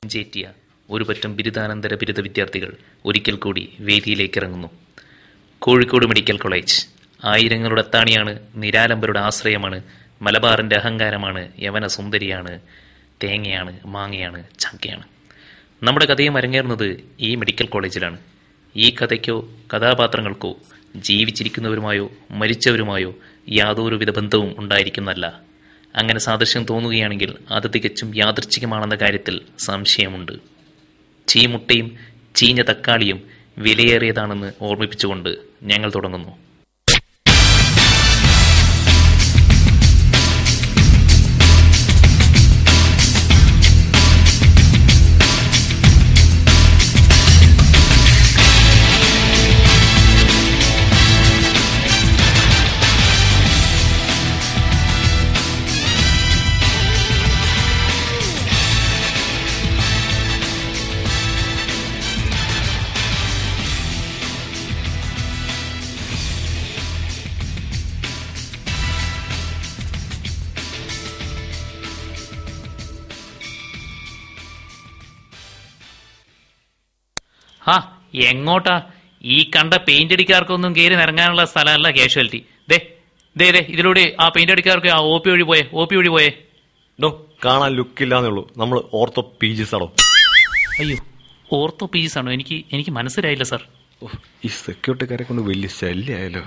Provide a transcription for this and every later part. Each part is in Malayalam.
നെഞ്ചേറ്റിയ ഒരുപറ്റം ബിരുദാനന്തര ബിരുദ വിദ്യാർത്ഥികൾ ഒരിക്കൽ കൂടി വേദിയിലേക്ക് ഇറങ്ങുന്നു കോഴിക്കോട് മെഡിക്കൽ കോളേജ് ആയിരങ്ങളുടെ അത്താണിയാണ് നിരാലംബരുടെ ആശ്രയമാണ് മലബാറിന്റെ അഹങ്കാരമാണ് യവന സുന്ദരിയാണ് തേങ്ങയാണ് മാങ്ങയാണ് ചക്കയാണ് നമ്മുടെ കഥയും അരങ്ങേറുന്നത് ഈ മെഡിക്കൽ കോളേജിലാണ് ഈ കഥയ്ക്കോ കഥാപാത്രങ്ങൾക്കോ ജീവിച്ചിരിക്കുന്നവരുമായോ മരിച്ചവരുമായോ യാതൊരുവിധ ബന്ധവും ഉണ്ടായിരിക്കുന്നല്ല അങ്ങനെ സാദൃശ്യം തോന്നുകയാണെങ്കിൽ അത് തികച്ചും യാദൃച്ഛികമാണെന്ന കാര്യത്തിൽ സംശയമുണ്ട് ചീമുട്ടയും ചീഞ്ഞ തക്കാളിയും വിലയേറിയതാണെന്ന് ഓർമ്മിപ്പിച്ചുകൊണ്ട് ഞങ്ങൾ തുടങ്ങുന്നു ആ എങ്ങോട്ടാ ഈ കണ്ട പെയിന്റ് അടിക്കാർക്കൊന്നും കയറി നിറങ്ങാനുള്ള സ്ഥലമല്ല കാഷ്വാലിറ്റി ദേ ദേ ദേ ഇതിലൂടെ ആ പെയിന്റ് അടിക്കാർക്ക് ആ ഒ പി വഴി പോയേ ഒ പി വഴി പോയേ ഡോ കാണാൻ ലുക്കില്ലാന്നേ ഉള്ളൂ നമ്മൾ ഓർത്തോ പി ജി സാറോ അയ്യോ ഓർത്തോ പീസ് ആണോ എനിക്ക് എനിക്ക് മനസ്സിലായില്ല സാർ ഈ സെക്യൂരിറ്റിക്കാരെ കൊണ്ട് വലിയ ശല്യമായല്ലോ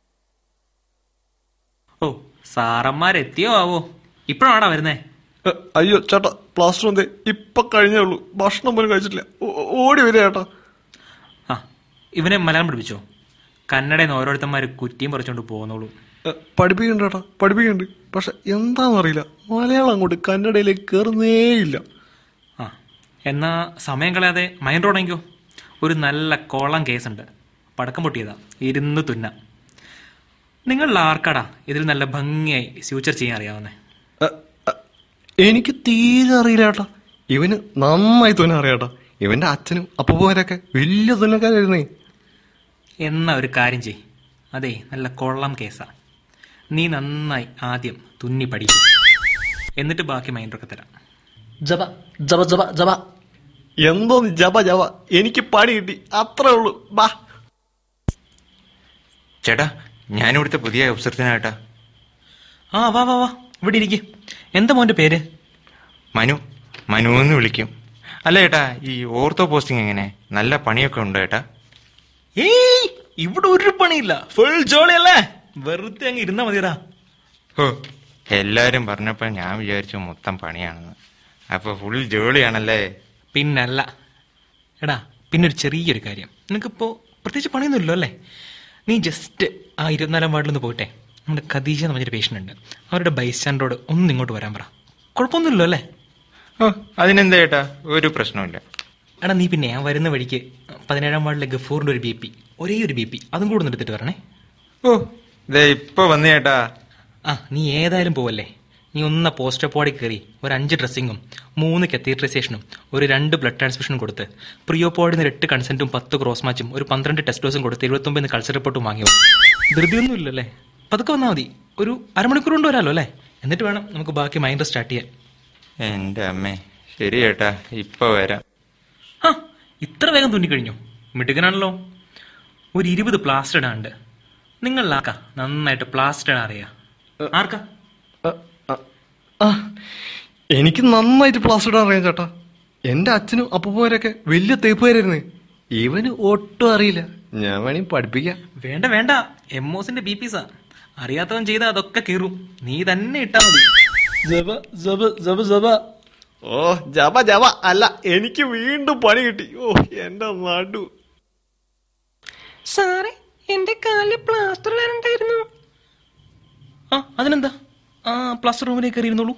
ഓ സാറന്മാരെത്തിയോ ആവോ ഇപ്പോഴാണോ വരുന്നേ എ, അയ്യോ ചേട്ടാ പ്ലാസ്റ്റർ എന്തേ ഇപ്പൊ കഴിഞ്ഞേ ഉള്ളൂ ഭക്ഷണം പോലും കഴിച്ചിട്ടില്ല ഓ- ഓടി വരിക ചേട്ടാ ആ ഇവനെ മലയാളം പഠിപ്പിച്ചോ കന്നഡയിൽ നിന്ന് ഓരോരുത്തന്മാർ കുറ്റിയും പറിച്ചോണ്ട് പോകുന്നുള്ളൂ എ, പഠിപ്പിക്കുന്നുണ്ട് ചേട്ടാ പഠിപ്പിക്കുന്നുണ്ട് പക്ഷെ എന്താണെന്നറിയില്ല മലയാളം അങ്ങോട്ട് കന്നഡയിലേക്ക് കയറുന്നേയില്ല ആ എന്നാ സമയം കളയാതെ മൈൻഡ് റോഡെങ്കിയോ ഒരു നല്ല കോളം കേസുണ്ട് പടക്കം പൊട്ടിയതാ ഇരുന്ന് തുന്ന നിങ്ങളിൽ ആർക്കാടാ ഇതിൽ നല്ല ഭംഗിയായി ഫ്യൂച്ചർ ചെയ്യാൻ അറിയാവുന്നേ എ, എ, എനിക്ക് തീരെ അറിയില്ല ചേട്ടാ ഇവന് നന്നായി തുന്ന അറിയാട്ടാ ഇവന്റെ അച്ഛനും അപ്പൂപ്പന്മാരൊക്കെ വലിയ തുന്നക്കാരായിരുന്നേ എന്നാ ഒരു കാര്യം ചെയ് അതെ നല്ല കൊള്ളം കേസാ നീ നന്നായി ആദ്യം തുന്നി പഠിക്കും എന്നിട്ട് ബാക്കി മൈൻഡൊക്കെ തരാം ജപ ജപ ജപ ജപ എന്തോന്ന് ജപ ജപ എനിക്ക് പണി കിട്ടി അത്രേ ഉള്ളൂ ബാ ചേട്ടാ ഞാനിവിടുത്തെ പുതിയ അവസരത്തിനായിട്ടാ ആ വാ വാ വാ ഇവിടെ ഇരിക്കെ എന്താ മോന്റെ പേര് മനു മനു എന്ന് വിളിക്കും അല്ല ചേട്ടാ ഈ ഓർത്തോ പോസ്റ്റിംഗ് എങ്ങനെ നല്ല പണിയൊക്കെ ഉണ്ടോ ചേട്ടാ ഏയ് ഇവിടെ ഒരു പണിയില്ല ഫുൾ ജോളി അല്ലേ വെറുതെ അങ്ങ് ഇരുന്നാ മതിയടാ ഹോ എല്ലാരും പറഞ്ഞപ്പോ ഞാൻ വിചാരിച്ചു മൊത്തം പണിയാണെന്ന് അപ്പൊ ഫുൾ ജോളിയാണല്ലേ പിന്നല്ല എടാ പിന്നെ ഒരു ചെറിയൊരു കാര്യം നിനക്കിപ്പോ പ്രത്യേകിച്ച് പണിയൊന്നുമില്ലല്ലോ അല്ലേ നീ ജസ്റ്റ് ആ ഇരുപത്തിനാലാം വാർഡിലൊന്ന് പോയിട്ടെ നമ്മുടെ ഖദീജ എന്ന് പറഞ്ഞൊരു പേഷ്യൻ്റ് ഉണ്ട് അവരുടെ ബൈസ്റ്റാൻഡറോട് ഒന്ന് ഇങ്ങോട്ട് വരാൻ പറ കുഴപ്പമൊന്നുമില്ലല്ലോ അല്ലേ ഓ അതിനെന്താ ചേട്ടാ ഒരു പ്രശ്നമില്ല എടാ നീ പിന്നെ ഞാൻ വരുന്ന വഴിക്ക് പതിനേഴാം വാർഡിലെ ഗഫൂറിന്റെ ഒരു ബി പി ഒരേ ഒരു ബി പി അതും കൂടെ ഒന്ന് എടുത്തിട്ട് വരണേ ഓ ദേ ഇപ്പൊ വന്നു ചേട്ടാ ആ നീ ഏതായാലും പോവല്ലേ നീ ഒന്ന് പോസ്റ്റ് പോഡിൽ കയറി ഒരു അഞ്ച് ഡ്രസ്സിങ്ങും മൂന്ന് കത്തീട്രൈസേഷനും ഒരു രണ്ട് ബ്ലഡ് ട്രാൻസ്ഫ്യൂഷനും കൊടുത്ത് പ്രിയോപോഡിൽ നിന്ന് എട്ട് കൺസെന്റും പത്ത് ക്രോസ് മാച്ചും ഒരു പന്ത്രണ്ട് ടെസ്റ്റ് ഡോസും കൊടുത്ത് എഴുപത്തൊമ്പതിന് കൾച്ചർ റിപ്പോർട്ടും വാങ്ങിയോ ധൃതിയൊന്നും ഇല്ലല്ലേ പതുക്കെ വന്നാൽ മതി ഒരു അരമണിക്കൂർ കൊണ്ട് വരാമല്ലോ അല്ലേ എന്നിട്ട് വേണം നമുക്ക് ബാക്കി മൈൻഡ് സ്റ്റാർട്ട് ചെയ്യാൻ എന്റെ അമ്മേ ശരി ചേട്ടാ ഇപ്പൊ വരാം ആ ഇത്ര വേഗം തുന്നിക്കഴിഞ്ഞു മിടുക്കനാണല്ലോ ഒരു ഇരുപത് പ്ലാസ്റ്റർ ഇടാണ്ട് നിങ്ങൾ ആർക്കാ നന്നായിട്ട് പ്ലാസ്റ്റർ അറിയാ ആർക്കാ അ, അ, ആ, എനിക്ക് നന്നായിട്ട് പ്ലാസ്റ്റർ ഇടാൻ അറിയാം ചേട്ടാ എന്റെ അച്ഛനും അപ്പൂപ്പന്മാരൊക്കെ വലിയ തേപ്പുകാരായിരുന്നേ ഇവന് ഒട്ടും അറിയില്ല ഞാൻ വേണമെങ്കിൽ പഠിപ്പിക്കാം വേണ്ട വേണ്ട എമ്മോസിന്റെ ബി പിസാ അറിയാത്തവൻ ചെയ്ത അതൊക്കെ കീറും നീ തന്നെ ഇട്ടാ മതി ജപ ജപ ജപ ജപ ഓ ജപ ജപ അല്ല എനിക്ക് വീണ്ടും പണി കിട്ടി ഓ എന്റെ നടു സാറേ എന്റെ കാലിൽ പ്ലാസ്റ്റർ ഇടാനുണ്ടായിരുന്നു ആ അതിനെന്താ ആ പ്ലാസ്റ്റർ റൂമിലേക്ക് കയറിയിരുന്നോളൂ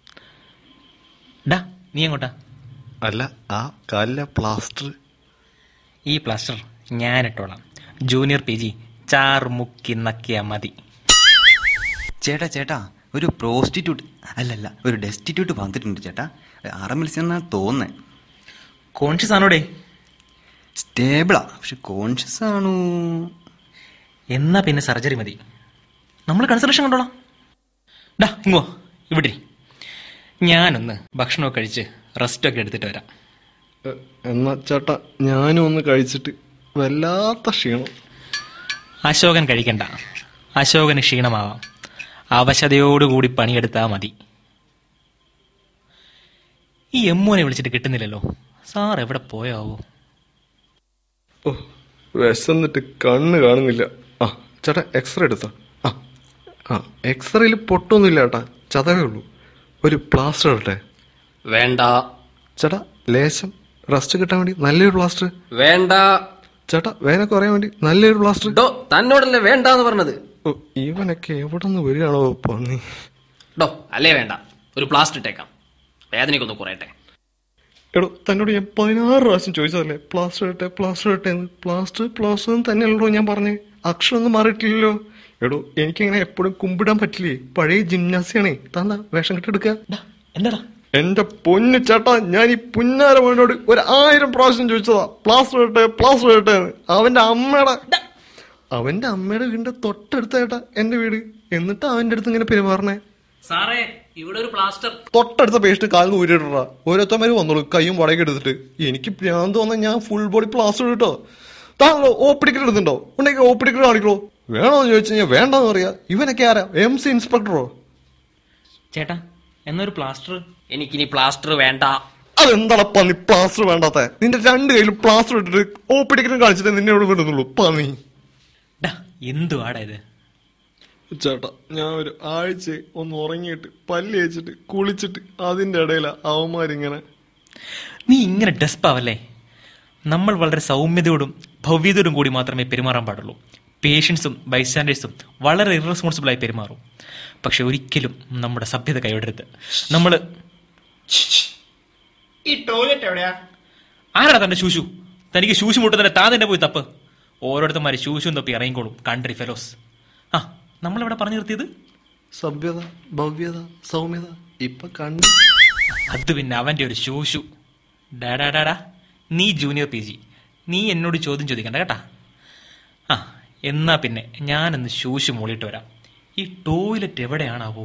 ഡാ നീ എങ്ങോട്ടാ അല്ല ആ കാലിലെ പ്ലാസ്റ്റർ ഈ പ്ലാസ്റ്റർ ഞാൻ ഇട്ടോളാം ജൂനിയർ പി ജി ചാർ മുക്കി നക്കിയാ മതി ചേട്ടാ ചേട്ടാ ഒരു പ്രോസ്റ്റിറ്റ്യൂട്ട് അല്ലല്ല ഒരു ഡെസ്റ്റിറ്റ്യൂട്ട് വന്നിട്ടുണ്ട് ചേട്ടാ ആറ് മത്സ്യം തോന്നേ കോൺഷ്യസ് ആണോടെ സ്റ്റേബിളാ പക്ഷെ കോൺഷ്യസ് ആണോ എന്നാ പിന്നെ സർജറി മതി നമ്മൾ കൺസൾട്ടേഷൻ കണ്ടോളാം ഡാ ഇങ്ങോ ഇവിടെ ഇരി. ഞാനൊന്ന് ഭക്ഷണമൊക്കെ കഴിച്ച് റെസ്റ്റൊക്കെ എടുത്തിട്ട് വരാം എ, എന്നാ ചേട്ടാ ഞാനും ഒന്ന് കഴിച്ചിട്ട് വല്ലാത്ത ക്ഷീണം അശോകൻ കഴിക്കണ്ട അശോകന് ക്ഷീണമാവാം അവശതയോടുകൂടി പണിയെടുത്താൽ മതി ഈ എമ്മോനെ വിളിച്ചിട്ട് കിട്ടുന്നില്ലല്ലോ സാർ എവിടെ പോയാവോ ഓ വിശന്നിട്ട് കണ്ണ് കാണുന്നില്ല ആ ചേട്ടാ എക്സ്റേ എടുത്തോ ആ ആ എക്സ്റേയിൽ പൊട്ടൊന്നുമില്ല ചേട്ടാ ചതവേ ഉള്ളൂ ഒരു പ്ലാസ്റ്റർ ഇടട്ടെ വേണ്ട ചേട്ടാ ലേശം റെസ്റ്റ് കിട്ടാൻ വേണ്ടി നല്ലൊരു പ്ലാസ്റ്റർ വേണ്ട ചേട്ടാ വേന കുറയാൻ വേണ്ടി നല്ലൊരു പ്ലാസ്റ്റർ ഡോ തന്നോടല്ലേ വേണ്ടാന്ന് പറഞ്ഞത് ഓ ഇവനൊക്കെ എവിടെ നിന്ന് വരികയാണോ പന്നി ഡോ അല്ലേ വേണ്ട ഒരു പ്ലാസ്റ്റർ ഇട്ടേക്കാം വേദനയ്ക്കൊന്ന് കുറയട്ടെ എടോ തന്നോട് ഞാൻ പതിനാറ് പ്രാവശ്യം ചോദിച്ചതല്ലേ പ്ലാസ്റ്റർ ഇട്ടെ പ്ലാസ്റ്റർ ഇട്ടെ എന്ന് പ്ലാസ്റ്റർ പ്ലാസ്റ്റർ എന്ന് തന്നെയല്ലോ ഞാൻ പറഞ്ഞേ അക്ഷരം ഒന്നും മാറിയിട്ടില്ലല്ലോ എടോ എനിക്കിങ്ങനെ എപ്പോഴും കുമ്പിടാൻ പറ്റില്ലേ പഴയ ജിംനാസിയാണേ താന്താ വേഷം കെട്ടെടുക്കുക എന്താടാ എന്റെ പൊന്നു ചേട്ടാ ഞാൻ ഈ പുന്നാര മോനോട് ഒരു ആയിരം പ്രാവശ്യം ചോദിച്ചതാ പ്ലാസ്റ്റർ ഇട്ടെ പ്ലാസ്റ്റർ ഇട്ടെ എന്ന് അവന്റെ അമ്മയുടെ അവന്റെ അമ്മയുടെ വീടിന്റെ തൊട്ടടുത്ത ചേട്ടാ എന്റെ വീട് എന്നിട്ട് അവന്റെ അടുത്ത് ഇങ്ങനെ പെരുമാറണേ സാറേ ഇവിടെ ഒരു പ്ലാസ്റ്റർ തൊട്ടടുത്ത പേസ്റ്റ് കാലിന് ഊരിട്ടാ ഓരോരുത്തന്മാര് വന്നോളൂ കൈയും വടയൊക്കെ എടുത്തിട്ട് എനിക്ക് ഭ്രാന്ത് വന്നാൽ ഞാൻ ഫുൾ ബോഡി പ്ലാസ്റ്റർ ഇട്ടോ താങ്കളോ ഓപ്പിടിക്കൽ എടുത്തിട്ടുണ്ടോ ഉണ്ടെങ്കിൽ ഓപ്പിടിക്കൽ കാണിക്കണോ വേണോന്ന് ചോദിച്ചു കഴിഞ്ഞാൽ വേണ്ടെന്ന് പറയാ ഇവനൊക്കെ ആരാ എം സി ഇൻസ്പെക്ടറോ ചേട്ടാ എന്നൊരു പ്ലാസ്റ്റർ എനിക്കിനി പ്ലാസ്റ്റർ വേണ്ട അതെന്താണ് പന്നി പ്ലാസ്റ്റർ വേണ്ടാത്ത നിന്റെ രണ്ട് കയ്യിലും പ്ലാസ്റ്റർ ഇട്ടിട്ട് ഓപ്പിടിക്കലും കാണിച്ചിട്ട് നിന്നോട് വിടുന്നുള്ളൂ പന്നി ഡാ എന്തുവാടാ ഇത് ചേട്ടാ ഞാൻ ഒരു ആഴ്ച ഒന്ന് ഉറങ്ങിയിട്ട് പല്ല് വെച്ചിട്ട് കുളിച്ചിട്ട് അതിന്റെ ഇടയിലാ അവന്മാരിങ്ങനെ നീ ഇങ്ങനെ ഡെസ്പാവല്ലേ നമ്മൾ വളരെ സൗമ്യതയോടും ഭവ്യതയോടും കൂടി മാത്രമേ പെരുമാറാൻ പാടുള്ളൂ പേഷ്യൻസും ബൈസ്റ്റാൻഡേഴ്സും വളരെ ഇറസ്പോൺസിബിൾ ആയി പെരുമാറും പക്ഷെ ഒരിക്കലും നമ്മുടെ സഭ്യത കൈവിടരുത് നമ്മൾ ഈ ടോയ്ലറ്റ് എവിടെയാ ആരാടാ തന്റെ ശൂശു തനിക്ക് ശൂശു മുട്ടുന്നതിന്റെ താൻ തന്നെ പോയി തപ്പ് ഓരോരുത്തന്മാര് ശൂശും തപ്പി ഇറങ്ങിക്കോളും കൺട്രി ഫെലോസ് ആ നമ്മളെവിടെ പറഞ്ഞു നിർത്തിയത് സഭ്യത ഭവ്യത സൗമ്യത ഇപ്പൊ കണ്ടു അത് പിന്നെ അവന്റെ ഒരു ശൂശു ഡാഡാ ഡാഡാ നീ ജൂനിയർ പി ജി നീ എന്നോട് ചോദ്യം ചോദിക്കണ്ട കേട്ടാ ആ എന്നാ പിന്നെ ഞാനൊന്ന് ശൂശു മൂളിയിട്ട് വരാം ഈ ടോയ്ലറ്റ് എവിടെയാണാവോ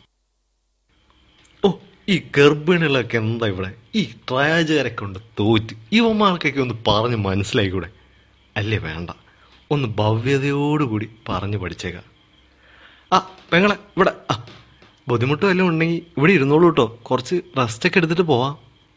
ഓ ഈ ഗർഭിണികളൊക്കെ എന്താ ഇവിടെ ഈ ട്രയാജുകാരൊക്കെ ഉണ്ട് തോറ്റ് ഇവന്മാർക്കൊക്കെ ഒന്ന് പറഞ്ഞ് മനസ്സിലായിക്കൂടെ അല്ലേ വേണ്ട ഒന്ന് ഭവ്യതയോടുകൂടി പറഞ്ഞു പഠിച്ചേക്കാം ആ പെങ്ങളെ ഇവിടെ ആ ബുദ്ധിമുട്ടും എല്ലാം ഉണ്ടെങ്കിൽ ഇവിടെ ഇരുന്നോളൂ കേട്ടോ കുറച്ച് റെസ്റ്റ് ഒക്കെ എടുത്തിട്ട് പോവാം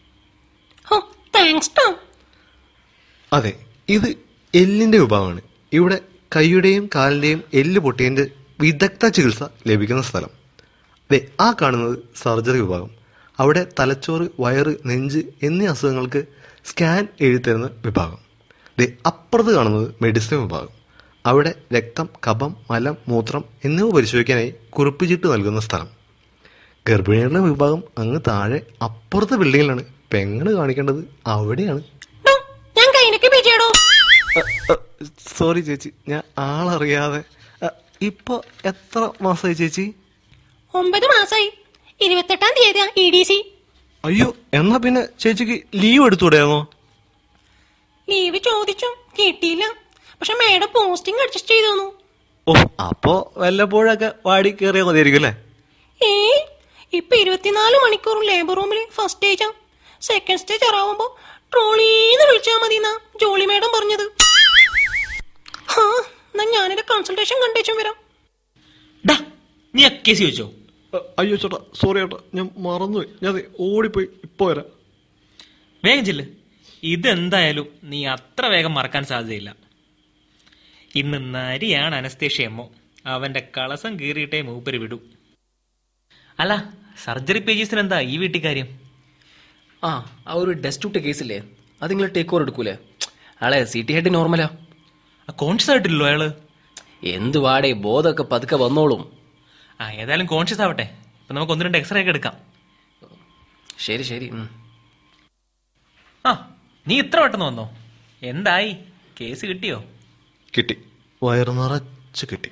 അതെ ഇത് എല്ലിന്റെ വിഭാഗമാണ് ഇവിടെ കൈയുടെയും കാലിന്റെയും എല്ല് പൊട്ടിയതിന്റെ വിദഗ്ധ ചികിത്സ ലഭിക്കുന്ന സ്ഥലം ദേ ആ കാണുന്നത് സർജറി വിഭാഗം അവിടെ തലച്ചോറ് വയറ് നെഞ്ച് എന്നീ അസുഖങ്ങൾക്ക് സ്കാൻ എഴുതിത്തരുന്ന വിഭാഗം ദേ അപ്പുറത്ത് കാണുന്നത് മെഡിസിൻ വിഭാഗം അവിടെ രക്തം കഫം മലം മൂത്രം എന്നിവ പരിശോധിക്കാനായി കുറിപ്പ് ചീട്ട് നൽകുന്ന സ്ഥലം ഗർഭിണികളുടെ വിഭാഗം അങ്ങ് താഴെ അപ്പുറത്തെ ബിൽഡിങ്ങിലാണ് പെങ്ങള് കാണിക്കേണ്ടത് അവിടെയാണ് ഞാൻ കൈനക്ക് പിരിയടോ സോറി ചേച്ചി ഞാൻ ആളറിയാതെ അ, ഇപ്പൊ എത്ര മാസമായി ചേച്ചി ഒമ്പത് മാസായി ഇരുപത്തെട്ടാം തീയതിയാ ഇ ഡി സി അയ്യോ എന്നാ പിന്നെ ചേച്ചിക്ക് ലീവ് എടുത്തൂടെയാണോ ലീവ് ചോദിച്ചു കിട്ടിയില്ല പക്ഷെ മേഡം പോസ്റ്റിംഗ് അഡ്ജസ്റ്റ് ചെയ്തു തന്നു ഓ അപ്പോ വല്ലപ്പോഴൊക്കെ വാടി കയറിയാൽ മതിയായിരിക്കും അല്ലേ ഏ ഇപ്പൊ ഇരുപത്തിനാല് മണിക്കൂറും ലേബർ റൂമിൽ ഫസ്റ്റ് സ്റ്റേജാ സെക്കൻഡ് സ്റ്റേജ് ഇറാവുമ്പോ ട്രോളീന്ന് വിളിച്ചാ മതി എന്നാ ജോളി മേഡം പറഞ്ഞത് ഹാ എന്നാ ഞാനൊരു കൺസൾട്ടേഷൻ കണ്ടേച്ചും വരാം ഡാ നീ ആ കേസ് ചോദിച്ചോ അ, അയ്യോ ചേട്ടാ സോറി ചേട്ടാ ഞാൻ മറന്നുപോയി ഞാൻ ദേ ഓടിപ്പോയി ഇപ്പൊ വരാം വേഗം ചെല്ല് ഇതെന്തായാലും നീ അത്ര വേഗം മറക്കാൻ സാധ്യതയില്ല ഇന്ന് നരിയാണ് അനസ്തേഷ്യമ്മോ അവന്റെ കളസം കീറിയിട്ടേ മൂപ്പര് വിടൂ അല്ല സർജറി പേജീസിന് എന്താ ഈ വീട്ടിൽ കാര്യം ആ ആ ഒരു ഡെസ്റ്റുട്ട് കേസില്ലേ അത് നിങ്ങൾ ടേക്ക് ഓവർ എടുക്കൂലേ ആളെ സി ടി ഹെഡ് നോർമലാ കോൺഷ്യസ് ആയിട്ടില്ലല്ലോ അയാള് എന്ത് വാടേ ബോധമൊക്കെ പതുക്കെ വന്നോളും ആ ഏതായാലും കോൺഷ്യസ് ആവട്ടെ ഇപ്പൊ നമുക്ക് ഒന്ന് രണ്ട് എക്സ്റേ ഒക്കെ എടുക്കാം ശരി ശരി ഉം. ആ നീ ഇത്ര പെട്ടെന്ന് വന്നോ എന്തായി കേസ് കിട്ടിയോ കിട്ടി വയറ് നിറച്ച് കിട്ടി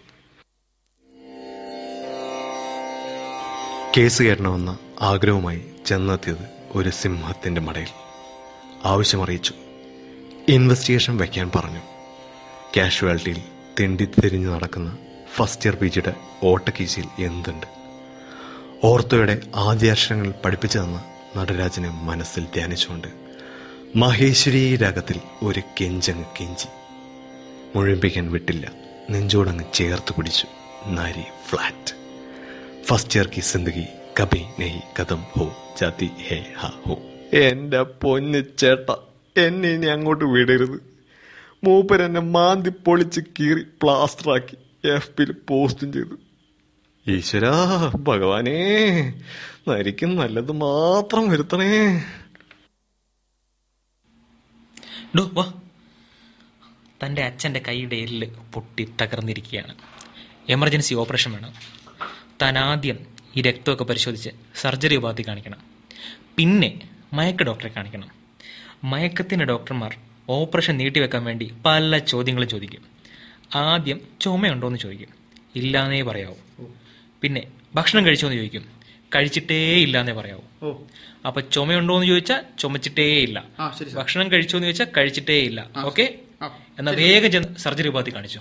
കേസ് കേട്ടണമെന്ന ആഗ്രഹവുമായി ചെന്നെത്തിയത് ഒരു സിംഹത്തിന്റെ മടയിൽ ആവശ്യമറിയിച്ചു ഇൻവെസ്റ്റിഗേഷൻ വയ്ക്കാൻ പറഞ്ഞു കാഷ്വാലിറ്റിയിൽ തെണ്ടി തിരിഞ്ഞു നടക്കുന്ന ഫസ്റ്റ് ഇയർ പി ജിയുടെ ഓട്ടക്കീശയിൽ എന്തുണ്ട് ഓർത്തോയുടെ ആദ്യാക്ഷരങ്ങൾ പഠിപ്പിച്ചു തന്ന നടരാജനെ മനസ്സിൽ ധ്യാനിച്ചുകൊണ്ട് മഹേശ്വരി രാഗത്തിൽ ഒരു കെഞ്ചങ്ങ് കെഞ്ചി മുഴുമിപ്പിക്കാൻ വിട്ടില്ല നെഞ്ചോടങ്ങ് ചേർത്ത് പിടിച്ചു നാരി ഫ്ലാറ്റ് ഫസ്റ്റ് ഇയർ കി സിന്ദഗി കബി നെയ് കഥം ഹോ ജാതി ഹേ ഹാ ഹോ എന്റെ പൊന്ന് ചേട്ട എന്നെ ഇനി അങ്ങോട്ട് വിടരുത് മൂപ്പർ എന്നെ മാന്തി പൊളിച്ച് കീറി പ്ലാസ്റ്ററാക്കി എഫ് പിയിൽ പോസ്റ്റും ചെയ്തു ഈശ്വരാ ഭഗവാനേ നരിക്കും നല്ലത് മാത്രം വരുത്തണേ ഡോ വാ തൻ്റെ അച്ഛൻ്റെ കൈയുടെ എല്ല് പൊട്ടി തകർന്നിരിക്കുകയാണ് എമർജൻസി ഓപ്പറേഷൻ വേണം താൻ ആദ്യം ഈ രക്തമൊക്കെ പരിശോധിച്ച് സർജറി ഉപാധി കാണിക്കണം പിന്നെ മയക്ക ഡോക്ടറെ കാണിക്കണം മയക്കത്തിൻ്റെ ഡോക്ടർമാർ ഓപ്പറേഷൻ നീട്ടിവെക്കാൻ വേണ്ടി പല ചോദ്യങ്ങളും ചോദിക്കും ആദ്യം ചുമയുണ്ടോ എന്ന് ചോദിക്കും ഇല്ലാന്നേ പറയാവൂ പിന്നെ ഭക്ഷണം കഴിച്ചോ എന്ന് ചോദിക്കും കഴിച്ചിട്ടേ ഇല്ലാന്നേ പറയാവൂ അപ്പൊ ചുമയുണ്ടോ എന്ന് ചോദിച്ചാൽ ചുമച്ചിട്ടേ ഇല്ല ഭക്ഷണം കഴിച്ചോ എന്ന് ചോദിച്ചാൽ കഴിച്ചിട്ടേ ഇല്ല ഓക്കെ എന്നാ വേഗം ചെന്ന് സർജറി ഉപാധി കാണിച്ചു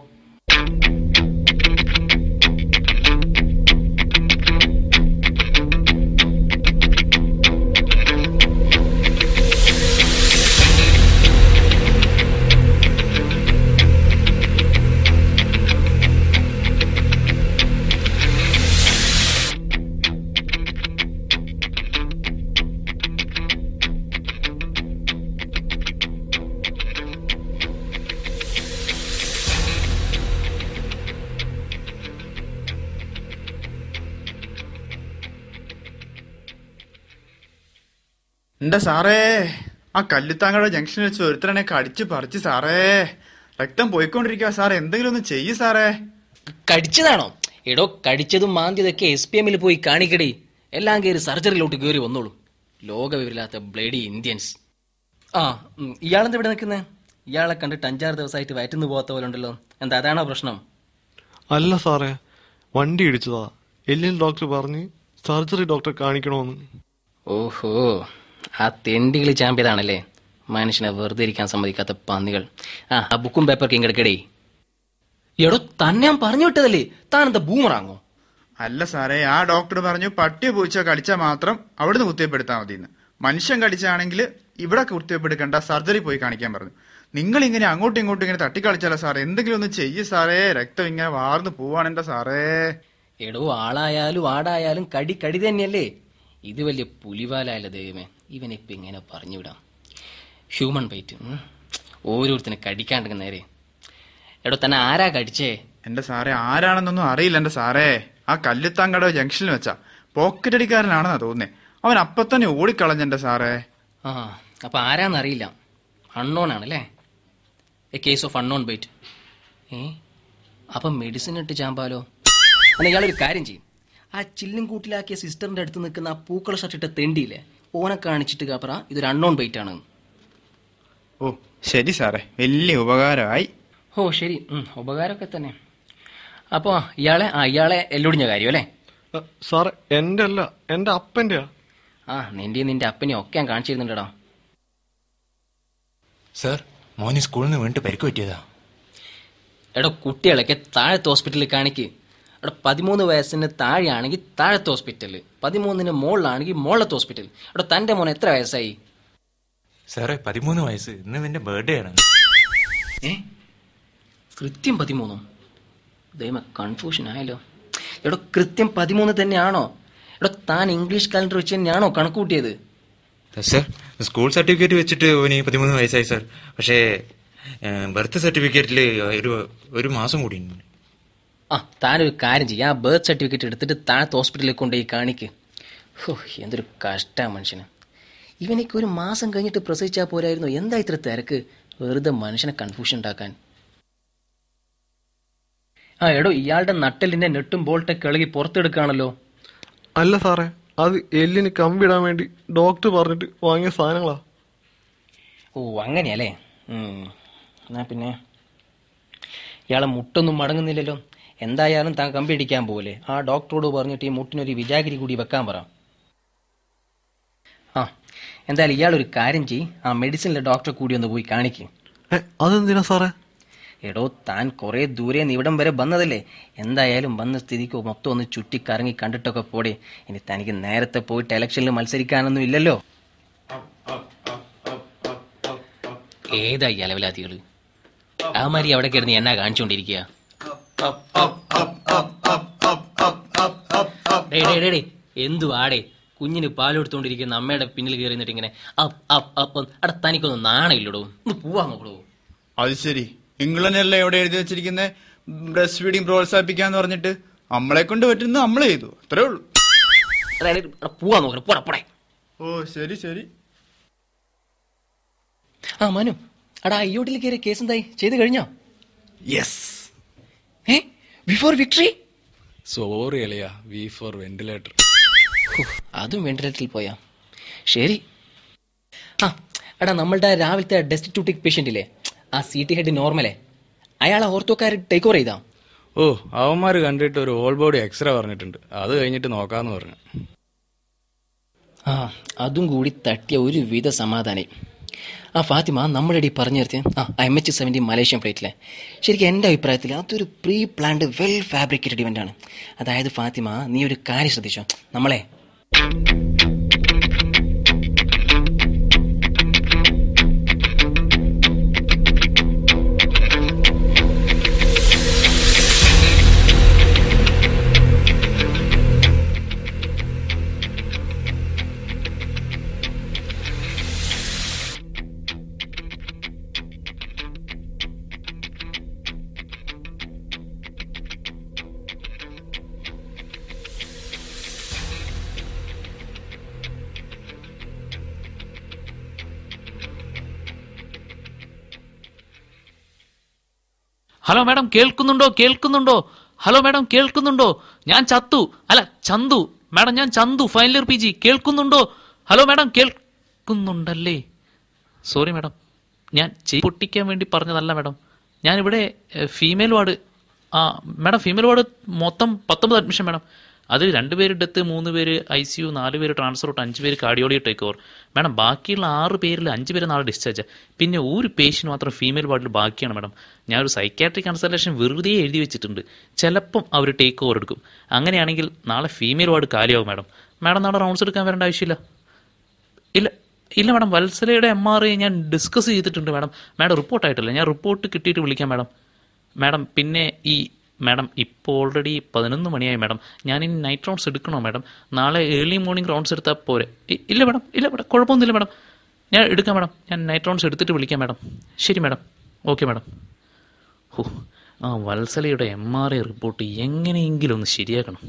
എന്റെ സാറേ ആ കല്ലുത്താങ്കട ജംഗ്ഷനിൽ വെച്ച് ഒരുത്തരനെ കടിച്ചു പറിച്ച് സാറേ രക്തം പോയിക്കൊണ്ടിരിക്കുക സാറേ എന്തെങ്കിലും ഒന്ന് ചെയ്യ് സാറേ കടിച്ചതാണോ എടോ കടിച്ചതും മാന്തിയതൊക്കെ എസ് പി എമ്മിൽ പോയി കാണിക്കടി എല്ലാം കയറി സർജറിയിലോട്ട് കയറി വന്നോളൂ ലോകവിവരില്ലാത്ത ബ്ലേഡി ഇന്ത്യൻസ് ആ ഉം, ഇയാളെന്താ ഇവിടെ നിൽക്കുന്നത് ഇയാളെ കണ്ടിട്ട് അഞ്ചാറ് ദിവസമായിട്ട് വയറ്റുന്നു പോകാത്ത പോലെ ഉണ്ടല്ലോ എന്താ അതാണോ പ്രശ്നം അല്ല സാറേ വണ്ടി ഇടിച്ചതാ എല്ലിൽ ഡോക്ടർ പറഞ്ഞ് സർജറി ഡോക്ടറെ കാണിക്കണമെന്ന് ഓഹോ ആ തെണ്ടികളി ചാമ്പ്യതാണല്ലേ മനുഷ്യനെ വെറുതെ ഇരിക്കാൻ സമ്മതിക്കാത്ത പന്നികൾ ആ ആ ബുക്കും പേപ്പർക്ക് ഇങ്ങെടുക്കടേ എടോ തന്നെ ഞാൻ പറഞ്ഞു വിട്ടതല്ലേ താൻ എന്താ ബൂമറാങ്ങോ അല്ല സാറേ ആ ഡോക്ടർ പറഞ്ഞു പട്ടിയോ പൂച്ചയോ കടിച്ചാൽ മാത്രം അവിടുന്ന് കുത്തിവെപ്പെടുത്താൽ മതിയെന്ന് മനുഷ്യൻ കടിച്ചാണെങ്കിൽ ഇവിടെ കുത്തിവെപ്പെടുക്കണ്ട സർജറി പോയി കാണിക്കാൻ പറഞ്ഞു നിങ്ങൾ ഇങ്ങനെ അങ്ങോട്ടും ഇങ്ങോട്ടും ഇങ്ങനെ തട്ടിക്കളിച്ചാലോ സാറേ എന്തെങ്കിലും ഒന്ന് ചെയ്യ് സാറേ രക്തം ഇങ്ങനെ വാർന്നു പോവാണ് എന്റെ സാറേ എടോ ആളായാലും ആടായാലും കടി കടി തന്നെയല്ലേ ഇത് വലിയ പുലിവാലായല്ലോ ദൈവമേ ഇവനെ ഇപ്പൊ ഇങ്ങനെ പറഞ്ഞു വിടാം ഹ്യൂമൻ ബൈറ്റ് ഉം. ഓരോരുത്തനെ കടിക്കാണ്ടെങ്കിൽ നേരെ എടോ തന്നെ ആരാ കടിച്ചേ എന്റെ സാറേ ആരാണെന്നൊന്നും അറിയില്ല എന്റെ സാറേ ആ കല്ലുത്താങ്കട ജംഗ്ഷനിൽ വെച്ചാ പോക്കറ്റ് അടിക്കാരനാണെന്നാ തോന്നുന്നേ അവൻ അപ്പൊ തന്നെ ഓടിക്കളഞ്ഞെന്റെ സാറേ ആ അപ്പൊ ആരാന്നറിയില്ല അൺനോൺ ആണല്ലേ a case of unknown bite ഏ അപ്പൊ മെഡിസിൻ ഇട്ട് ചാമ്പാലോ അല്ല ഇയാളൊരു കാര്യം ചെയ്യും ആ ചില്ലും കൂട്ടിലാക്കിയ സിസ്റ്ററിന്റെ അടുത്ത് നിൽക്കുന്ന ആ പൂക്കള ഷർട്ട് ഇട്ട തെണ്ടിയില്ലേ ഓനെ കാണിച്ചിട്ട് കാപ്പറ ഇതൊരു അൺനോൺ ബൈറ്റ് ആണ് ഓ ശരി സാറേ വലിയ ഉപകാരമായി ഓ ശരി ഉം, ഉപകാരമൊക്കെ തന്നെ അപ്പോ ഇയാളെ ആ ഇയാളെ എല്ലൊടിഞ്ഞ കാര്യം അല്ലേ അ, സാറേ എന്റെ അല്ല എന്റെ അപ്പന്റെയാ ആ നിന്റെയും നിന്റെ അപ്പനെയും ഒക്കെ ഞാൻ കാണിച്ചിരുന്നുണ്ടോ സർ മോന് സ്കൂളിൽ നിന്ന് വീണ്ടും പരിക്ക് പറ്റിയതാ എടോ കുട്ടികളൊക്കെ താഴത്തെ ഹോസ്പിറ്റലിൽ കാണിക്ക് എടോ പതിമൂന്ന് വയസ്സിന് താഴെയാണെങ്കിൽ താഴത്തെ ഹോസ്പിറ്റല് പതിമൂന്നിന് മുകളിലാണെങ്കിൽ മുകളിലത്തെ ഹോസ്പിറ്റൽ എടോ തന്റെ മോൻ എത്ര വയസ്സായി സാറേ പതിമൂന്ന് വയസ്സ് ഇന്ന് ഇവന്റെ ബർത്ത്ഡേ ആണ് ഏ കൃത്യം പതിമൂന്നോ ദൈവമ കൺഫ്യൂഷൻ ആയല്ലോ എടോ കൃത്യം പതിമൂന്ന് തന്നെയാണോ എടോ താൻ ഇംഗ്ലീഷ് കാലണ്ടർ വെച്ച് തന്നെയാണോ കണക്ക് കൂട്ടിയത് സർ സ്കൂൾ സർട്ടിഫിക്കറ്റ് വെച്ചിട്ട് ഓന് പതിമൂന്ന് വയസ്സായി സർ പക്ഷേ ബർത്ത് സർട്ടിഫിക്കറ്റിൽ ഒരു ഒരു മാസം കൂടി ഉണ്ട് ആ താനൊരു കാര്യം ചെയ്യും ആ ബർത്ത് സർട്ടിഫിക്കറ്റ് എടുത്തിട്ട് താഴത്തെ ഹോസ്പിറ്റലിൽ കൊണ്ടുപോയി കാണിക്ക് ഹോ എന്തൊരു കഷ്ടാ മനുഷ്യന് ഇവനൊക്കെ ഒരു മാസം കഴിഞ്ഞിട്ട് പ്രസവിച്ചാൽ പോരായിരുന്നു എന്താ ഇത്ര തിരക്ക് വെറുതെ മനുഷ്യനെ കൺഫ്യൂഷൻ ഉണ്ടാക്കാൻ ആ എടോ ഇയാളുടെ നട്ടലിന്റെ നെട്ടും ബോൾട്ടൊക്കെ ഇളകി പുറത്തെടുക്കുകയാണല്ലോ അല്ല സാറേ അത് എല്ലിന് കമ്പിടാൻ വേണ്ടി ഡോക്ടർ പറഞ്ഞിട്ട് വാങ്ങിയ സാധനങ്ങളാ ഓ അങ്ങനെയല്ലേ ഉം. എന്നാ പിന്നെ ഇയാളെ മുട്ടൊന്നും മടങ്ങുന്നില്ലല്ലോ എന്തായാലും താൻ കമ്പി അടിക്കാൻ പോകല്ലേ ആ ഡോക്ടറോട് പറഞ്ഞിട്ട് ഈ മുട്ടിനൊരു വിജാഗിരി കൂടി വെക്കാൻ പറ ആ എന്തായാലും ഇയാളൊരു കാര്യം ചെയ്യ് ആ മെഡിസിനിലെ ഡോക്ടറെ കൂടി ഒന്ന് പോയി കാണിക്കും ഏ അതെന്തിനാ സാറേ എടോ താൻ കുറെ ദൂരെ നിന്ന് ഇവിടം വരെ വന്നതല്ലേ എന്തായാലും വന്ന സ്ഥിതിക്ക് മൊത്തം ഒന്ന് ചുറ്റി കറങ്ങി കണ്ടിട്ടൊക്കെ പോടെ ഇനി തനിക്ക് നേരത്തെ പോയിട്ട് ഇലക്ഷനിൽ മത്സരിക്കാനൊന്നും ഇല്ലല്ലോ ഏതാ ഈ അലവലാതികള് ആമാരി അവിടെ കിടന്ന് എന്നാ കാണിച്ചോണ്ടിരിക്കുക ഡേ ഡേ ഡേ ഡേ എന്തു ആടേ കുഞ്ഞിന് പാലെടുത്തോണ്ടിരിക്കുന്ന അമ്മയുടെ പിന്നിൽ കയറി നിന്നിട്ട് ഇങ്ങനെ അപ്പ് അപ്പ് അപ്പ് അട തനിക്കൊന്നും നാണയില്ലടോ ഒന്ന് പോവാൻ നോക്കടോ അത് ശരി ഇംഗ്ലണ്ടിലല്ലേ എവിടെ എഴുതി വെച്ചിരിക്കുന്നത് ബ്രസ്റ്റ് ഫീഡിങ് പ്രോത്സാഹിപ്പിക്കാന്ന് പറഞ്ഞിട്ട് നമ്മളെ കൊണ്ട് പറ്റുന്നത് നമ്മൾ ചെയ്തു അത്രേ ഉള്ളൂ എടാ, എടാ, എടാ, പോവാൻ നോക്കണം പോടാ പോടേ ഓ ശരി ശരി ആ മനു അടാ അയ്യോട്ടിൽ കയറിയ കേസ് എന്തായി ചെയ്ത് കഴിഞ്ഞോ യെസ് ഏ ബിഫോർ വിക്ടറി സോറി അളിയ വി ഫോർ വെന്റിലേറ്റർ അതും വെന്റിലേറ്ററിൽ പോയാ ശരി ആ എടാ നമ്മളുടെ രാവിലത്തെ ഡെസ്റ്റിറ്റ്യൂട്ടിക് പേഷ്യന്റ് ഇല്ലേ ആ സി ടി ഹെഡ് നോർമലേ അയാളെ ഓർത്തോക്കാർ ടേക്ക് ഓവർ ചെയ്താ ഓ അവന്മാര് കണ്ടിട്ട് ഒരു ഓൾ ബോഡി എക്സ്റേ പറഞ്ഞിട്ടുണ്ട് അത് കഴിഞ്ഞിട്ട് നോക്കാന്ന് പറഞ്ഞു ആ അതും കൂടി തട്ടിയ ഒരു വിധ സമാധാനം ആ ഫാത്തിമ നമ്മുടെ ഇടയിൽ പറഞ്ഞു നിർത്തിയ ആ എം എച്ച് സെവൻറ്റി മലേഷ്യൻ ഫ്ലൈറ്റിലെ ശരിക്കും എൻ്റെ അഭിപ്രായത്തിൽ അതൊരു pre planned well fabricated event ആണ് അതായത് ഫാത്തിമ നീ ഒരു കാര്യം ശ്രദ്ധിച്ചോ നമ്മളെ ഹലോ മാഡം കേൾക്കുന്നുണ്ടോ കേൾക്കുന്നുണ്ടോ ഹലോ മാഡം കേൾക്കുന്നുണ്ടോ ഞാൻ ചത്തു അല്ല ചന്തു മാഡം ഞാൻ Chandu final year P G കേൾക്കുന്നുണ്ടോ ഹലോ മാഡം കേൾക്കുന്നുണ്ടല്ലേ സോറി മാഡം ഞാൻ ചെവി പൊട്ടിക്കാൻ വേണ്ടി പറഞ്ഞതല്ല മാഡം ഞാനിവിടെ ഫീമെയിൽ വാർഡ് ആ മാഡം ഫീമെയിൽ വാർഡ് മൊത്തം പത്തൊമ്പത് അഡ്മിഷൻ മാഡം അത് രണ്ട് പേര് ഡെത്ത് മൂന്ന് പേര് ഐ സി യു നാല് പേര് ട്രാൻസ്ഫർ ഔട്ട് അഞ്ച് പേര് കാർഡിയോളജി ടേക്ക് ഓവർ മാഡം ബാക്കിയുള്ള ആറ് പേരിൽ അഞ്ച് പേര് നാളെ ഡിസ്ചാർജ് പിന്നെ ഒരു പേഷ്യൻ്റ് മാത്രം ഫീമെയിൽ വാർഡിൽ ബാക്കിയാണ് മാഡം ഞാൻ ഒരു സൈക്കാട്രിക് കൺസൾട്ടേഷൻ വെറുതെ എഴുതി വെച്ചിട്ടുണ്ട് ചിലപ്പം അവർ ടേക്ക് ഓവർ എടുക്കും അങ്ങനെയാണെങ്കിൽ നാളെ ഫീമെയിൽ വാർഡ് കാലിയാവും മാഡം മാഡം നാളെ റൗണ്ട്സ് എടുക്കാൻ വരേണ്ട ആവശ്യമില്ല ഇല്ല ഇല്ല മാഡം വത്സലയുടെ എം ആർ ഐ ഞാൻ ഡിസ്കസ് ചെയ്തിട്ടുണ്ട് മാഡം മാഡം റിപ്പോർട്ട് ആയിട്ടില്ല ഞാൻ റിപ്പോർട്ട് കിട്ടിയിട്ട് വിളിക്കാം മാഡം മാഡം പിന്നെ ഈ മാഡം ഇപ്പോൾ ഓൾറെഡി പതിനൊന്ന് മണിയായി മാഡം ഞാൻ ഇനി നൈറ്റ് റൗണ്ട്സ് എടുക്കണോ മാഡം നാളെ ഏർലി മോർണിംഗ് റൗണ്ട്സ് എടുത്താൽ പോരെ ഇ- ഇല്ല മാഡം ഇല്ല മാഡം കുഴപ്പമൊന്നുമില്ല മാഡം ഞാൻ എടുക്കാം മാഡം ഞാൻ നൈറ്റ് റൗണ്ട്സ് എടുത്തിട്ട് വിളിക്കാം മാഡം ശരി മാഡം ഓക്കെ മാഡം ഓ ആ വത്സലയുടെ എം ആർ ഐ റിപ്പോർട്ട് എങ്ങനെയെങ്കിലും ഒന്ന് ശരിയാക്കണം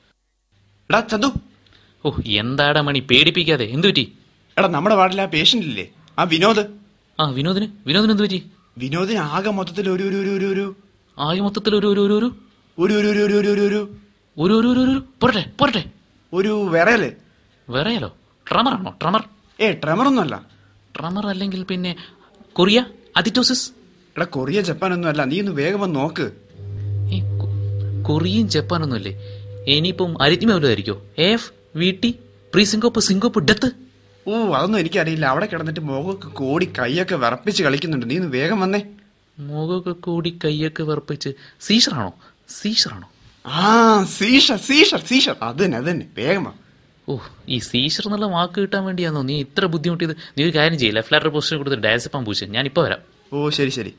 എടാ ചന്തു ഓ എന്താടാ മണി പേടിപ്പിക്കാതെ എന്തു പറ്റി എടാ നമ്മുടെ വാർഡിലെ ആ പേഷ്യന്റ് ഇല്ലേ ആ വിനോദ് ആ വിനോദിന് വിനോദിന് എന്ത് പറ്റി വിനോദിന് ആകെ മൊത്തത്തിൽ ഒരു ഒരു ഒരു ഒരു ഒരു ആകെ മൊത്തത്തിൽ ഒരു ഒരു ഒരു ഒരു ഒരു ഒരു ഒരു ഒരു ഒരു ഒരു ഒരു ഒരു ഒരു ഒരു ഒരു പോരട്ടെ പോരട്ടെ ഒരു വിറയല് വേറെയല്ലോ ട്രമറാണോ ട്രമർ ഏ ട്രെമറൊന്നുമല്ല ട്രമർ അല്ലെങ്കിൽ പിന്നെ കൊറിയ അതിറ്റോസിസ് എടാ കൊറിയ ജപ്പാൻ ഒന്നും അല്ല നീ ഒന്ന് വേഗം വന്ന് നോക്ക് ഈ കൊ- കൊറിയയും ജപ്പാനൊന്നുമില്ലേ ഇനിയിപ്പം അരിജ്ഞ വല്ലതായിരിക്കോ എഫ് വി ടി പ്രീ സിംഗോപ്പ് സിംഗോപ്പ് ഡെത്ത് ഓ അതൊന്നും എനിക്കറിയില്ല അവിടെ കിടന്നിട്ട് മുഖമൊക്കെ കോടി കൈയൊക്കെ വിറപ്പിച്ച് കളിക്കുന്നുണ്ട് നീ ഒന്ന് വേഗം വന്നേ മുഖമൊക്കെ കൂടി കൈയൊക്കെ വിറപ്പിച്ച് സീഷറാണോ സീഷറാണോ ആ സീഷർ സീഷർ സീഷർ അത് തന്നെ അത് തന്നെ വേഗം വാ ഓ ഈ സീഷർ എന്നുള്ള വാക്ക് കിട്ടാൻ വേണ്ടിയാണോ നീ ഇത്ര ബുദ്ധിമുട്ടിയത് നീ ഒരു കാര്യം ചെയ്യില്ല ലെഫ്റ്റ് പൊസിഷൻ കൊടുത്ത് ഡയസപ്പം പൂച്ച് ഞാൻ ഇപ്പോൾ വരാം ഓ ശരി ശരി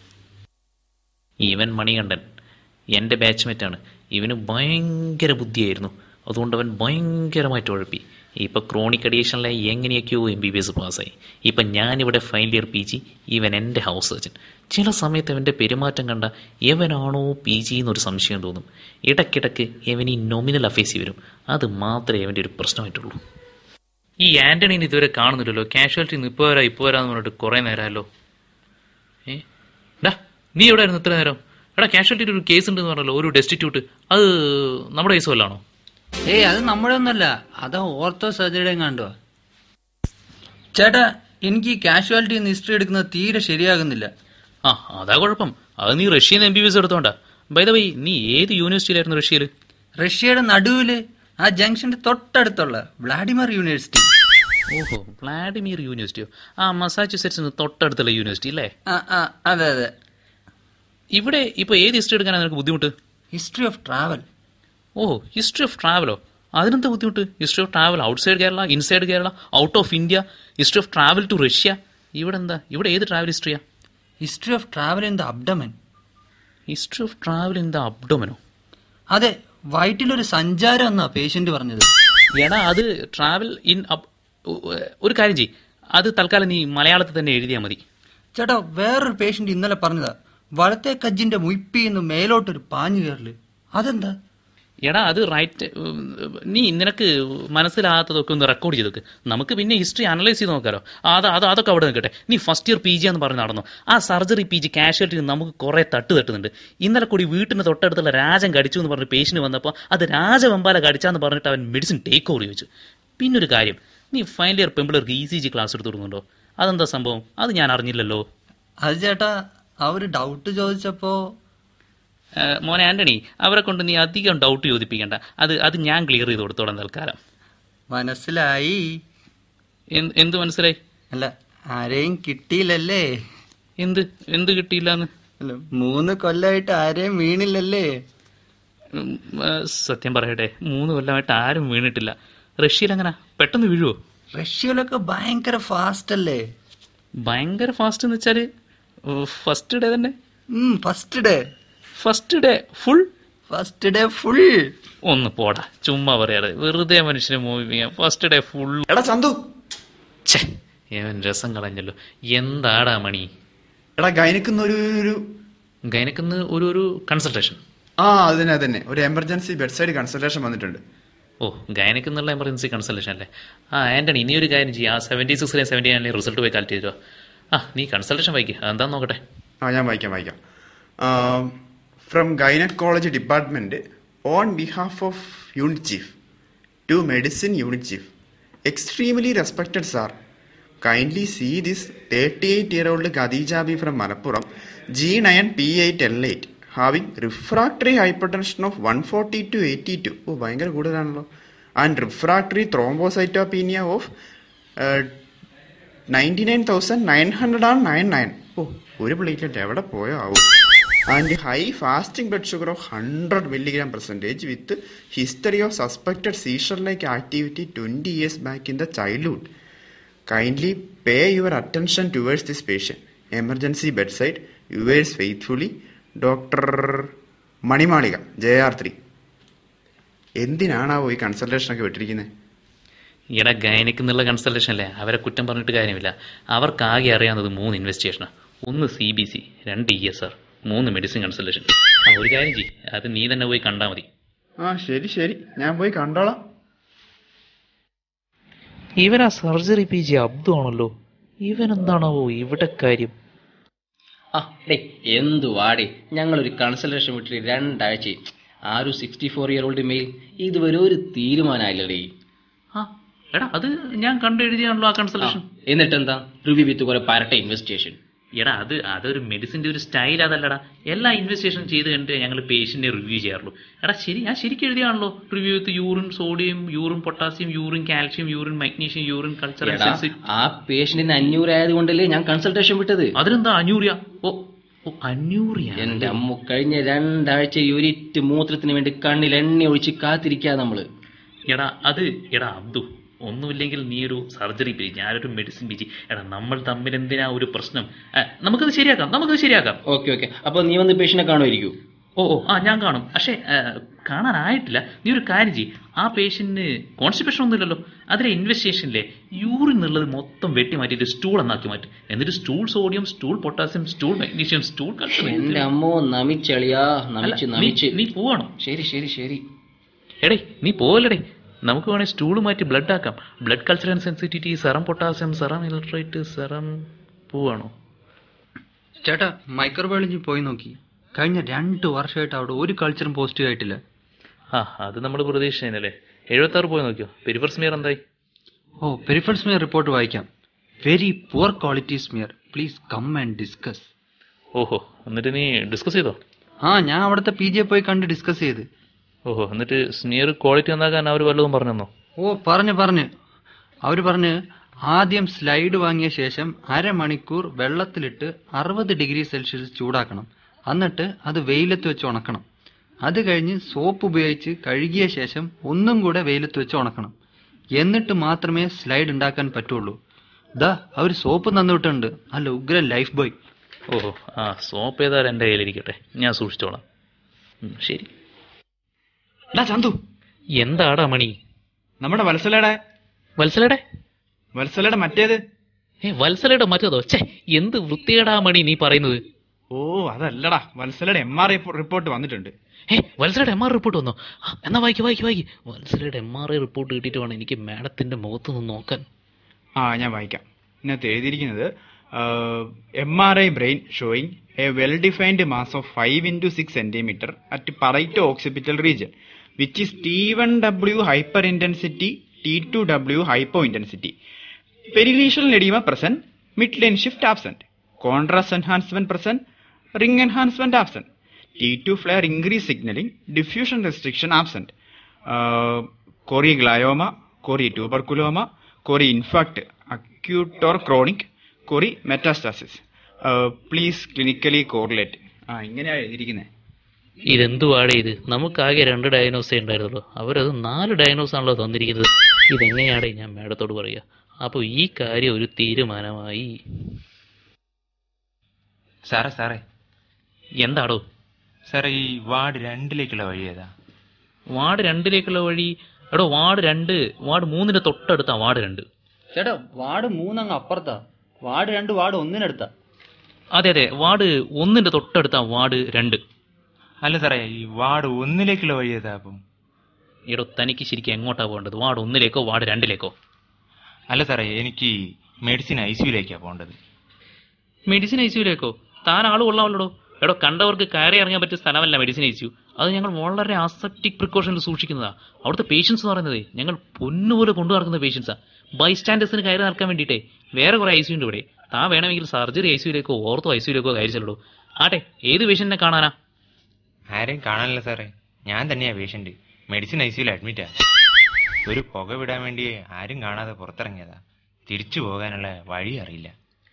ഇവൻ മണികണ്ഠൻ എൻ്റെ ബാച്ച്മേറ്റാണ് ഇവന് ഭയങ്കര ബുദ്ധിയായിരുന്നു അതുകൊണ്ട് അവൻ ഭയങ്കരമായിട്ട് ഉഴപ്പി ഇപ്പൊ ക്രോണിക് അഡിയേഷനിലെ എങ്ങനെയൊക്കെയോ എം ബി ബി എസ് പാസ്സായി ഇപ്പൊ ഞാനിവിടെ ഫൈനൽ ഇയർ പി ജി ഇവൻ എൻ്റെ ഹൗസ് സർജൻ ചില സമയത്ത് അവൻ്റെ പെരുമാറ്റം കണ്ട ഇവനാണോ പി ജി എന്നൊരു സംശയം തോന്നും ഇടയ്ക്കിടയ്ക്ക് ഇവൻ ഈ നോമിനൽ അഫേസി വരും അത് മാത്രമേ അവൻ്റെ ഒരു പ്രശ്നമായിട്ടുള്ളൂ ഈ ആന്റണീനെ ഇതുവരെ കാണുന്നില്ലല്ലോ കാഷ്വാലിറ്റി ഇപ്പോൾ വരാം ഇപ്പോൾ വരാന്ന് പറഞ്ഞിട്ട് കുറേ നേരമല്ലോ ഏ ഡാ നീ എവിടെ ആയിരുന്നു ഇത്ര നേരം എടാ കാഷ്വാലിറ്റി ഒരു കേസ് ഉണ്ടെന്ന് പറഞ്ഞല്ലോ ഒരു ഡെസ്റ്റിറ്റ്യൂട്ട് അത് നമ്മുടെ കേസ് വല്ലാണോ ഏയ് അത് നമ്മുടെ ഒന്നല്ല അത് ഓർത്തോ സർജറിയുടെ കണ്ടോ ചേട്ടാ എനിക്ക് ഈ കാഷ്വാലിറ്റി ഹിസ്റ്ററി എടുക്കുന്നത് തീരെ ശരിയാകുന്നില്ല ആ അതാ കുഴപ്പം അത് നീ റഷ്യയിൽ എം ബി ബി എസ് എടുത്തോണ്ടാ ബൈ ദ വൈ നീ ഏത് യൂണിവേഴ്സിറ്റിയിലായിരുന്നു റഷ്യയിൽ റഷ്യയുടെ നടുവില് ആ ജംഗ്ഷന്റെ തൊട്ടടുത്തുള്ള വ്ളാഡിമർ യൂണിവേഴ്സിറ്റി ഓഹോ വ്ളാഡിമിർ യൂണിവേഴ്സിറ്റിയോ ആ മസാച്യുസെറ്റ്സിന് തൊട്ടടുത്തുള്ള യൂണിവേഴ്സിറ്റി അല്ലേ ആ ആ അതെ അതെ ഇവിടെ ഇപ്പൊ ഏത് ഹിസ്റ്ററി എടുക്കാനാണ് നിനക്ക് ബുദ്ധിമുട്ട് ഹിസ്റ്ററി ഓഫ് ട്രാവൽ ഓ ഹിസ്റ്ററി ഓഫ് ട്രാവലോ അതിനെന്താ ബുദ്ധിമുട്ട് history of travel outside Kerala inside Kerala out of India history of travel to Russia ഇവിടെ എന്താ ഇവിടെ ഏത് ട്രാവൽ ഹിസ്റ്ററിയാ history of travel in the abdomen history of travel in the അബ്ഡോമനോ അതെ വയറ്റിലൊരു സഞ്ചാരം എന്നാ പേഷ്യന്റ് പറഞ്ഞത് എടാ അത് ട്രാവൽ ഇൻ അബ് ഒരു കാര്യം ചെയ് അത് തൽക്കാലം നീ മലയാളത്തിൽ തന്നെ എഴുതിയാൽ മതി ചേട്ടാ വേറൊരു പേഷ്യന്റ് ഇന്നലെ പറഞ്ഞതാ വലത്തെ കജ്ജിന്റെ മുയിപ്പിന്ന് മേലോട്ടൊരു പാഞ്ഞു കയറല് അതെന്താ എടാ അത് റൈറ്റ് ഉം, നീ നിനക്ക് മനസ്സിലാകാത്തതൊക്കെ ഒന്ന് റെക്കോർഡ് ചെയ്തൊക്കെ നമുക്ക് പിന്നെ ഹിസ്റ്ററി അനലൈസ് ചെയ്ത് നോക്കാലോ അത് അത് അതൊക്കെ അവിടെ നിൽക്കട്ടെ നീ ഫസ്റ്റ് ഇയർ പി ജി എന്ന് പറഞ്ഞ് നടന്നു ആ സർജറി പി ജി കാഷ്വാലിറ്റി നമുക്ക് കുറെ തട്ട് തട്ടുന്നുണ്ട് ഇന്നലെ കൂടി വീട്ടിന് തൊട്ടടുത്തുള്ള രാജൻ കടിച്ചു എന്ന് പറഞ്ഞ് പേഷ്യന്റ് വന്നപ്പോൾ അത് രാജവെമ്പാല കടിച്ചാന്ന് പറഞ്ഞിട്ട് അവൻ മെഡിസിൻ ടേക്ക് ഓവർ ചോദിച്ചു പിന്നൊരു കാര്യം നീ ഫൈനൽ ഇയർ പെമ്പിളർക്ക് ഇ സി ജി ക്ലാസ് എടുത്ത് കൊടുക്കുന്നുണ്ടോ അതെന്താ സംഭവം അത് ഞാൻ അറിഞ്ഞില്ലല്ലോ അത് ചേട്ടാ അവര് ഡൗട്ട് ചോദിച്ചപ്പോ ഏ, മോനെ ആന്റണി അവരെ കൊണ്ട് നീ അധികം ഡൗട്ട് ചോദിപ്പിക്കണ്ട അത് അത് ഞാൻ ക്ലിയർ ചെയ്ത് കൊടുത്തോളാം തൽക്കാലം മനസ്സിലായി എന്ത് എന്ത് മനസ്സിലായി അല്ല ആരെയും കിട്ടിയില്ലല്ലേ എന്ത് എന്ത് കിട്ടിയില്ലാന്ന് അല്ല മൂന്ന് കൊല്ലമായിട്ട് ആരെയും വീണില്ലല്ലേ ഉം, ആ, സത്യം പറയട്ടെ മൂന്ന് കൊല്ലമായിട്ട് ആരും വീണിട്ടില്ല റഷ്യയിൽ അങ്ങനെ പെട്ടെന്ന് വീഴുവോ റഷ്യയിലൊക്കെ ഭയങ്കര ഫാസ്റ്റ് അല്ലേ ഭയങ്കര ഫാസ്റ്റ് എന്ന് വെച്ചാല് ഫസ്റ്റ് ഡേ തന്നെ first day first day full first day full ഒന്ന് പോടാ ചുമ്മാ പറയാതെ വെറുതെ മനുഷ്യനെ മൂവ് ചെയ്യാം ഫസ്റ്റ് ഡേ ഫുൾ എടാ ചന്തു ഛേ ഇവൻ രസം കളഞ്ഞല്ലോ എന്താടാ മണി എടാ ഗൈനക്കുന്ന ഒരു ഒരു ഗൈനക്കുന്ന് ഒരു ഒരു കൺസൾട്ടേഷൻ ആ അതിനെ തന്നെ ഒരു എമർജൻസി ബെഡ് സൈഡ് കൺസൾട്ടേഷൻ വന്നിട്ടുണ്ട് ഓ ഗൈനക്കുന്നുള്ള എമർജൻസി കൺസൾട്ടേഷൻ അല്ലേ ആ ആന്റണി നീ ഒരു കാര്യം ചെയ്യും ആ സെവൻറ്റി സിക്സിലെ സെവൻറ്റി നയനിലെ റിസൾട്ട് പോയി കാൽറ്റ് ചെയ്തോ ആ നീ കൺസൾട്ടേഷൻ വായിക്കുക അതെന്താന്ന് നോക്കട്ടെ ആ ഞാൻ വായിക്കാം വായിക്കാം from gynaecology department on behalf of unit chief to medicine unit chief extremely respected sir kindly see this thirty eight year old Khadeejabi from Malappuram G nine P eight L eight having refractory hypertension of one forty two eighty two ഓ ഭയങ്കര കൂടുതലാണല്ലോ and refractory thrombocytopenia of ninety nine thousand nine hundred and nine nine ഓ ഒരു പ്ലേറ്റ്ലെറ്റ് എവിടെ പോയോ ആവും and high fasting blood sugar of hundred milligram percentage with history of suspected seizure like activity twenty years back in the childhood kindly pay your attention towards this patient emergency bedside yours faithfully doctor Manimalika J R three എന്തിനാണാവോ ഈ കൺസൾട്ടേഷനൊക്കെ വിട്ടിരിക്കുന്നത് എടാ ഗൈനക്കുന്നുള്ള കൺസൾട്ടേഷൻ അല്ലേ അവരെ കുറ്റം പറഞ്ഞിട്ട് കാര്യമില്ല അവർക്കാകെ അറിയാവുന്നത് മൂന്ന് ഇൻവെസ്റ്റിഗേഷനാണ് ഒന്ന് സി ബി സി രണ്ട് ഇ എസ് ആർ മൂന്ന് മെഡിസിൻ കൺസൾട്ടേഷൻ ആ ഒരു കാര്യം ചെയ്യ് അത് നീ തന്നെ പോയി കണ്ടാൽ മതി ആ ശരി ശരി ഞാൻ പോയി കണ്ടോളാം ഇവൻ ആ സർജറി പി ജി അബ്ദു ആണല്ലോ ഇവൻ എന്താണാവോ ഇവിടെ കാര്യം ആ ഡേ എന്തു വാടി ഞങ്ങളൊരു കൺസൾട്ടേഷൻ വിട്ടിട്ട് രണ്ടാഴ്ച ആ ഒരു sixty four year old male ഇതുവരെ ഒരു തീരുമാനമായില്ലടേ ആ എടാ അത് ഞാൻ കണ്ടെഴുതിയാണല്ലോ ആ കൺസൾട്ടേഷൻ എന്നിട്ടെന്താ റിവ്യൂ വിത്ത് കുറെ പരട്ടെ ഇൻവെസ്റ്റിഗേഷൻ എടാ അത് അതൊരു മെഡിസിന്റെ ഒരു സ്റ്റൈൽ അതല്ലടാ എല്ലാ ഇൻവെസ്റ്റിഗേഷൻ ചെയ്ത് കഴിഞ്ഞിട്ട് ഞങ്ങൾ പേഷ്യന്റിനെ റിവ്യൂ ചെയ്യാറുള്ളൂ എടാ ശരി ഞാൻ ശരിക്കും എഴുതിയാണല്ലോ review with urine sodium urine potassium urine calcium urine magnesium urine culture എടാ, ആ പേഷ്യന്റിന് അഞ്ഞൂറായത് കൊണ്ടല്ലേ ഞാൻ കൺസൾട്ടേഷൻ വിട്ടത് അതിനെന്താ അഞ്ഞൂറിയ ഓ ഓ അഞ്ഞൂറിയ എന്റെ അമ്മ കഴിഞ്ഞ രണ്ടാഴ്ച യൂരിറ്റ് മൂത്രത്തിന് വേണ്ടി കണ്ണിൽ എണ്ണ ഒഴിച്ച് കാത്തിരിക്കാ നമ്മള് എടാ അത് എടാ അബ്ദു ഒന്നുമില്ലെങ്കിൽ നീ ഒരു സർജറി പേജ് ഞാനൊരു മെഡിസിൻ പേജ് എടാ നമ്മൾ തമ്മിൽ എന്തിനാ ഒരു പ്രശ്നം ആ, നമുക്കത് ശരിയാക്കാം നമുക്കത് ശരിയാക്കാം ഓക്കെ ഓക്കെ അപ്പൊ നീ വന്ന് പേഷ്യനെ കാണുമായിരിക്കും ഓ ഓ ആ ഞാൻ കാണും പക്ഷേ ആ, കാണാനായിട്ടില്ല നീ ഒരു കാര്യം ചെയ്യ് ആ പേഷ്യന്റിന് കോൺസ്റ്റിപ്പേഷൻ ഒന്നുമില്ലല്ലോ അതിലെ ഇൻവെസ്റ്റിഗേഷനിലെ യൂറിൻ എന്നുള്ളത് മൊത്തം വെട്ടി മാറ്റിയിട്ട് സ്റ്റൂൾ എന്നാക്കി മാറ്റി എന്നിട്ട് stool sodium stool potassium stool magnesium stool എന്റെ അമ്മോ നമിച്ചളിയാ നമിച്ച് നമിച്ച് നീ പോവാണോ ശരി ശരി ശരി എടേ നീ പോവല്ലടേ നമുക്ക് വേണേൽ സ്റ്റൂൾ മാറ്റി ബ്ലഡ് ആക്കാം blood culture and sensitivity serum potassium serum electrolyte serum പോവാണോ ചേട്ടാ മൈക്രോബയോളജി പോയി നോക്കി കഴിഞ്ഞ രണ്ട് വർഷമായിട്ട് അവിടെ ഒരു കൾച്ചറും പോസിറ്റീവ് ആയിട്ടില്ല ആ അത് നമ്മൾ പ്രതീക്ഷിച്ചതല്ലേ എഴുപത്തി ആറ് പോയി നോക്കിയോ പെരിഫർ സ്മിയർ എന്തായി ഓ പെരിഫൽ സ്മിയർ റിപ്പോർട്ട് വായിക്കാം very poor quality smear please come and discuss ഓഹോ എന്നിട്ട് നീ ഡിസ്കസ് ചെയ്തോ ആ ഞാൻ അവിടുത്തെ പി ജിയെ പോയി കണ്ട് ഡിസ്കസ് ചെയ്ത് ഓഹോ എന്നിട്ട് സ്മിയർ ക്വാളിറ്റി നന്നാക്കാൻ അവർ വല്ലതും പറഞ്ഞെന്നോ ഓ പറഞ്ഞു പറഞ്ഞു അവര് പറഞ്ഞ് ആദ്യം സ്ലൈഡ് വാങ്ങിയ ശേഷം അരമണിക്കൂർ വെള്ളത്തിലിട്ട് അറുപത് ഡിഗ്രി സെൽഷ്യസ് ചൂടാക്കണം എന്നിട്ട് അത് വെയിലത്ത് വെച്ച് ഉണക്കണം അത് കഴിഞ്ഞ് സോപ്പ് ഉപയോഗിച്ച് കഴുകിയ ശേഷം ഒന്നും കൂടെ വെയിലത്ത് വെച്ച് ഉണക്കണം എന്നിട്ട് മാത്രമേ സ്ലൈഡ് ഉണ്ടാക്കാൻ പറ്റുള്ളൂ ദാ അവർ സോപ്പ് തന്നിട്ടുണ്ട് നല്ല ഉഗ്രൻ ലൈഫ് ബോയ് ഓഹോ ആ സോപ്പ് ഏതായാലും എൻ്റെ കയ്യിലിരിക്കട്ടെ ഞാൻ സൂക്ഷിച്ചോളാം ഉം, ശരി ഡാ ചന്തു എന്താടാ മണി നമ്മുടെ വത്സലയുടെ വത്സലയുടെ വത്സലയുടെ മറ്റേത് ഏ വത്സലയുടെ മറ്റേതോ ഛേ എന്ത് വൃത്തികേടാ മണി നീ പറയുന്നത് ഓ അതല്ലടാ വത്സലയുടെ എം ആർ ഐ റിപ്പോർട്ട് വന്നിട്ടുണ്ട് ഏ വത്സലയുടെ എം ആർ റിപ്പോർട്ട് വന്നോ ആ, എന്നാ വായിക്ക് വായിക്ക് വായിക്ക് വത്സലയുടെ എം ആർ ഐ റിപ്പോർട്ട് കിട്ടിയിട്ട് വേണം എനിക്ക് മാഡത്തിന്റെ മുഖത്ത് നിന്ന് നോക്കാൻ ആ ഞാൻ വായിക്കാം ഇതിനകത്ത് എഴുതിയിരിക്കുന്നത് M R I brain showing a well defined mass of five into six centimetre at parieto occipital region which is T one W hyper intensity T two W hypo intensity perilesional oedema present mid line shift absent contrast enhancement present ring enhancement absent T two FLAIR increase signalling diffusion restriction absent query glioma query tuberculoma query infarct acute or chronic query metastasis please clinically correlate ആ ഇങ്ങനെയാ എഴുതിയിരിക്കുന്നത് ഇതെന്തുവാടേ ഇത് നമുക്കാകെ രണ്ട് ഡയഗ്നോസേ ഉണ്ടായിരുന്നുള്ളൂ അവരത് നാല് ഡയഗ്നോസ് ആണല്ലോ തന്നിരിക്കുന്നത് ഇതെങ്ങനെയാടേ ഞാൻ മാഡത്തോട് പറയുക അപ്പോൾ ഈ കാര്യം ഒരു തീരുമാനമായി സാറേ സാറേ എന്താടോ സാറേ ഈ വാർഡ് രണ്ടിലേക്കുള്ള വഴി ഏതാ വാർഡ് രണ്ടിലേക്കുള്ള വഴി എടോ വാർഡ് രണ്ട് വാർഡ് മൂന്നിന്റെ തൊട്ടടുത്താ വാർഡ് രണ്ട് ചേട്ടാ വാർഡ് മൂന്നങ്ങ് അപ്പുറത്താ വാർഡ് രണ്ട് വാർഡ് ഒന്നിനടുത്താ അതെ അതെ വാർഡ് ഒന്നിന്റെ തൊട്ടടുത്താ വാർഡ് രണ്ട് അല്ല സാറേ ഈ വാർഡ് ഒന്നിലേക്കുള്ള വഴി ഏതാ അപ്പം എടോ തനിക്ക് ശരിക്കും എങ്ങോട്ടാ പോകേണ്ടത് വാർഡ് ഒന്നിലേക്കോ വാർഡ് രണ്ടിലേക്കോ അല്ല സാറേ എനിക്ക് മെഡിസിൻ ഐ സിയുലേക്കാ പോകേണ്ടത് മെഡിസിൻ ഐസിയുലേക്കോ താൻ ആള് കൊള്ളാമല്ലോ എടോ കണ്ടവർക്ക് കയറി ഇറങ്ങാൻ പറ്റിയ സ്ഥലമല്ല മെഡിസിൻ ഐസിയു അത് ഞങ്ങൾ വളരെ അസെപ്റ്റിക് പ്രിക്കോഷനിൽ സൂക്ഷിക്കുന്നതാ അവിടുത്തെ പേഷ്യൻസ് എന്ന് പറയുന്നത് ഞങ്ങൾ പൊന്നുപോലെ കൊണ്ടു നടക്കുന്ന പേഷ്യൻസാ ബൈസ്റ്റാൻഡേഴ്സിന് കയറി നടക്കാൻ വേണ്ടിയിട്ടേ വേറെ കുറെ ഐസിയു ഉണ്ട് ഇവിടെ താൻ വേണമെങ്കിൽ സർജറി ഐസിയുലേക്കോ ഓർത്തോ ഐസിയുലേക്കോ കയറിച്ചല്ലോ ആട്ടെ ഏത് പേഷ്യന്റിനെ കാണാനാ ആരെയും കാണാനില്ല സാറേ ഞാൻ തന്നെയാ പേഷ്യന്റ് മെഡിസിൻ ഐ സിയിൽ അഡ്മിറ്റാ ഒരു പുക വിടാൻ വേണ്ടി ആരും കാണാതെ പുറത്തിറങ്ങിയതാ തിരിച്ചു പോകാനുള്ള വഴി അറിയില്ല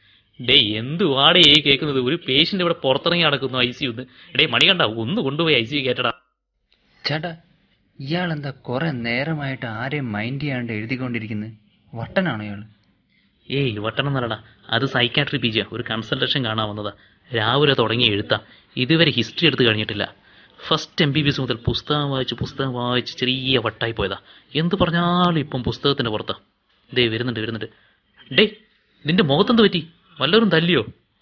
ഡേ എന്തുവാടേ ഈ കേൾക്കുന്നത് ഒരു പേഷ്യന്റ് ഇവിടെ പുറത്തിറങ്ങി നടക്കുന്നു ഐ സിയുന്ന് ഡേ മണി കണ്ട ഒന്ന് കൊണ്ടുപോയി ഐ സി കയറ്റടാ ചേട്ടാ ഇയാളെന്താ കുറെ നേരമായിട്ട് ആരെയും മൈൻഡ് ചെയ്യാണ്ട് എഴുതിക്കൊണ്ടിരിക്കുന്നത് വട്ടനാണോ ഇയാള് ഏയ് വട്ടണം എന്നല്ലടാ അത് സൈക്കാട്രി പി ജിയാ ഒരു കൺസൾട്ടേഷൻ കാണാൻ വന്നതാ രാവിലെ തുടങ്ങി എഴുത്താ ഇതുവരെ ഹിസ്റ്ററി എടുത്ത് കഴിഞ്ഞിട്ടില്ല first M B B S മുതൽ പുസ്തകം വായിച്ച് പുസ്തകം വായിച്ച് ചെറിയ വട്ടായി പോയതാ എന്ത് പറഞ്ഞാലും ഇപ്പം പുസ്തകത്തിന്റെ പുറത്താ ദേ വരുന്നുണ്ട് വരുന്നുണ്ട് ഡേ നിന്റെ മുഖത്തെന്ത് പറ്റി വല്ലവരും തല്ലിയോ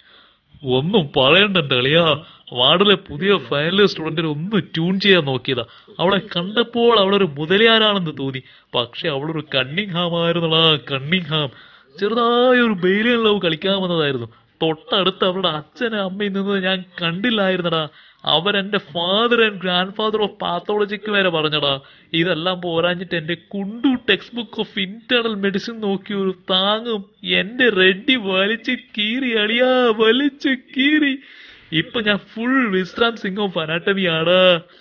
ഒന്നും പറയണ്ട കളിയാ വാർഡിലെ പുതിയ ഫൈനൽ സ്റ്റുഡന്റിനെ ഒന്ന് ട്യൂൺ ചെയ്യാൻ നോക്കിയതാ അവളെ കണ്ടപ്പോൾ അവളൊരു മുതലയാരാണെന്ന് തോന്നി പക്ഷെ അവളൊരു കണ്ണിങ് ഹാം ആയിരുന്നടാ കണ്ണിങ് ഹാം ചെറുതായ ഒരു ബെയിലിയൻ ലവ് കളിക്കാൻ വന്നതായിരുന്നു തൊട്ടടുത്ത് അവളുടെ അച്ഛനും അമ്മയും നിന്നത് ഞാൻ കണ്ടില്ലായിരുന്നടാ അവരെന്റെ father and grandfather of പാത്തോളജിക്ക് വരെ പറഞ്ഞടാ ഇതെല്ലാം പോരാഞ്ഞിട്ട് എന്റെ കുണ്ടു textbook of internal medicine നോക്കി ഒരു താങ്ങും എന്റെ റെഡി വലിച്ച് കീറി അളിയാ വലിച്ച് കീറി ഇപ്പൊ ഞാൻ full Vishram Singh of anatomy ആടാ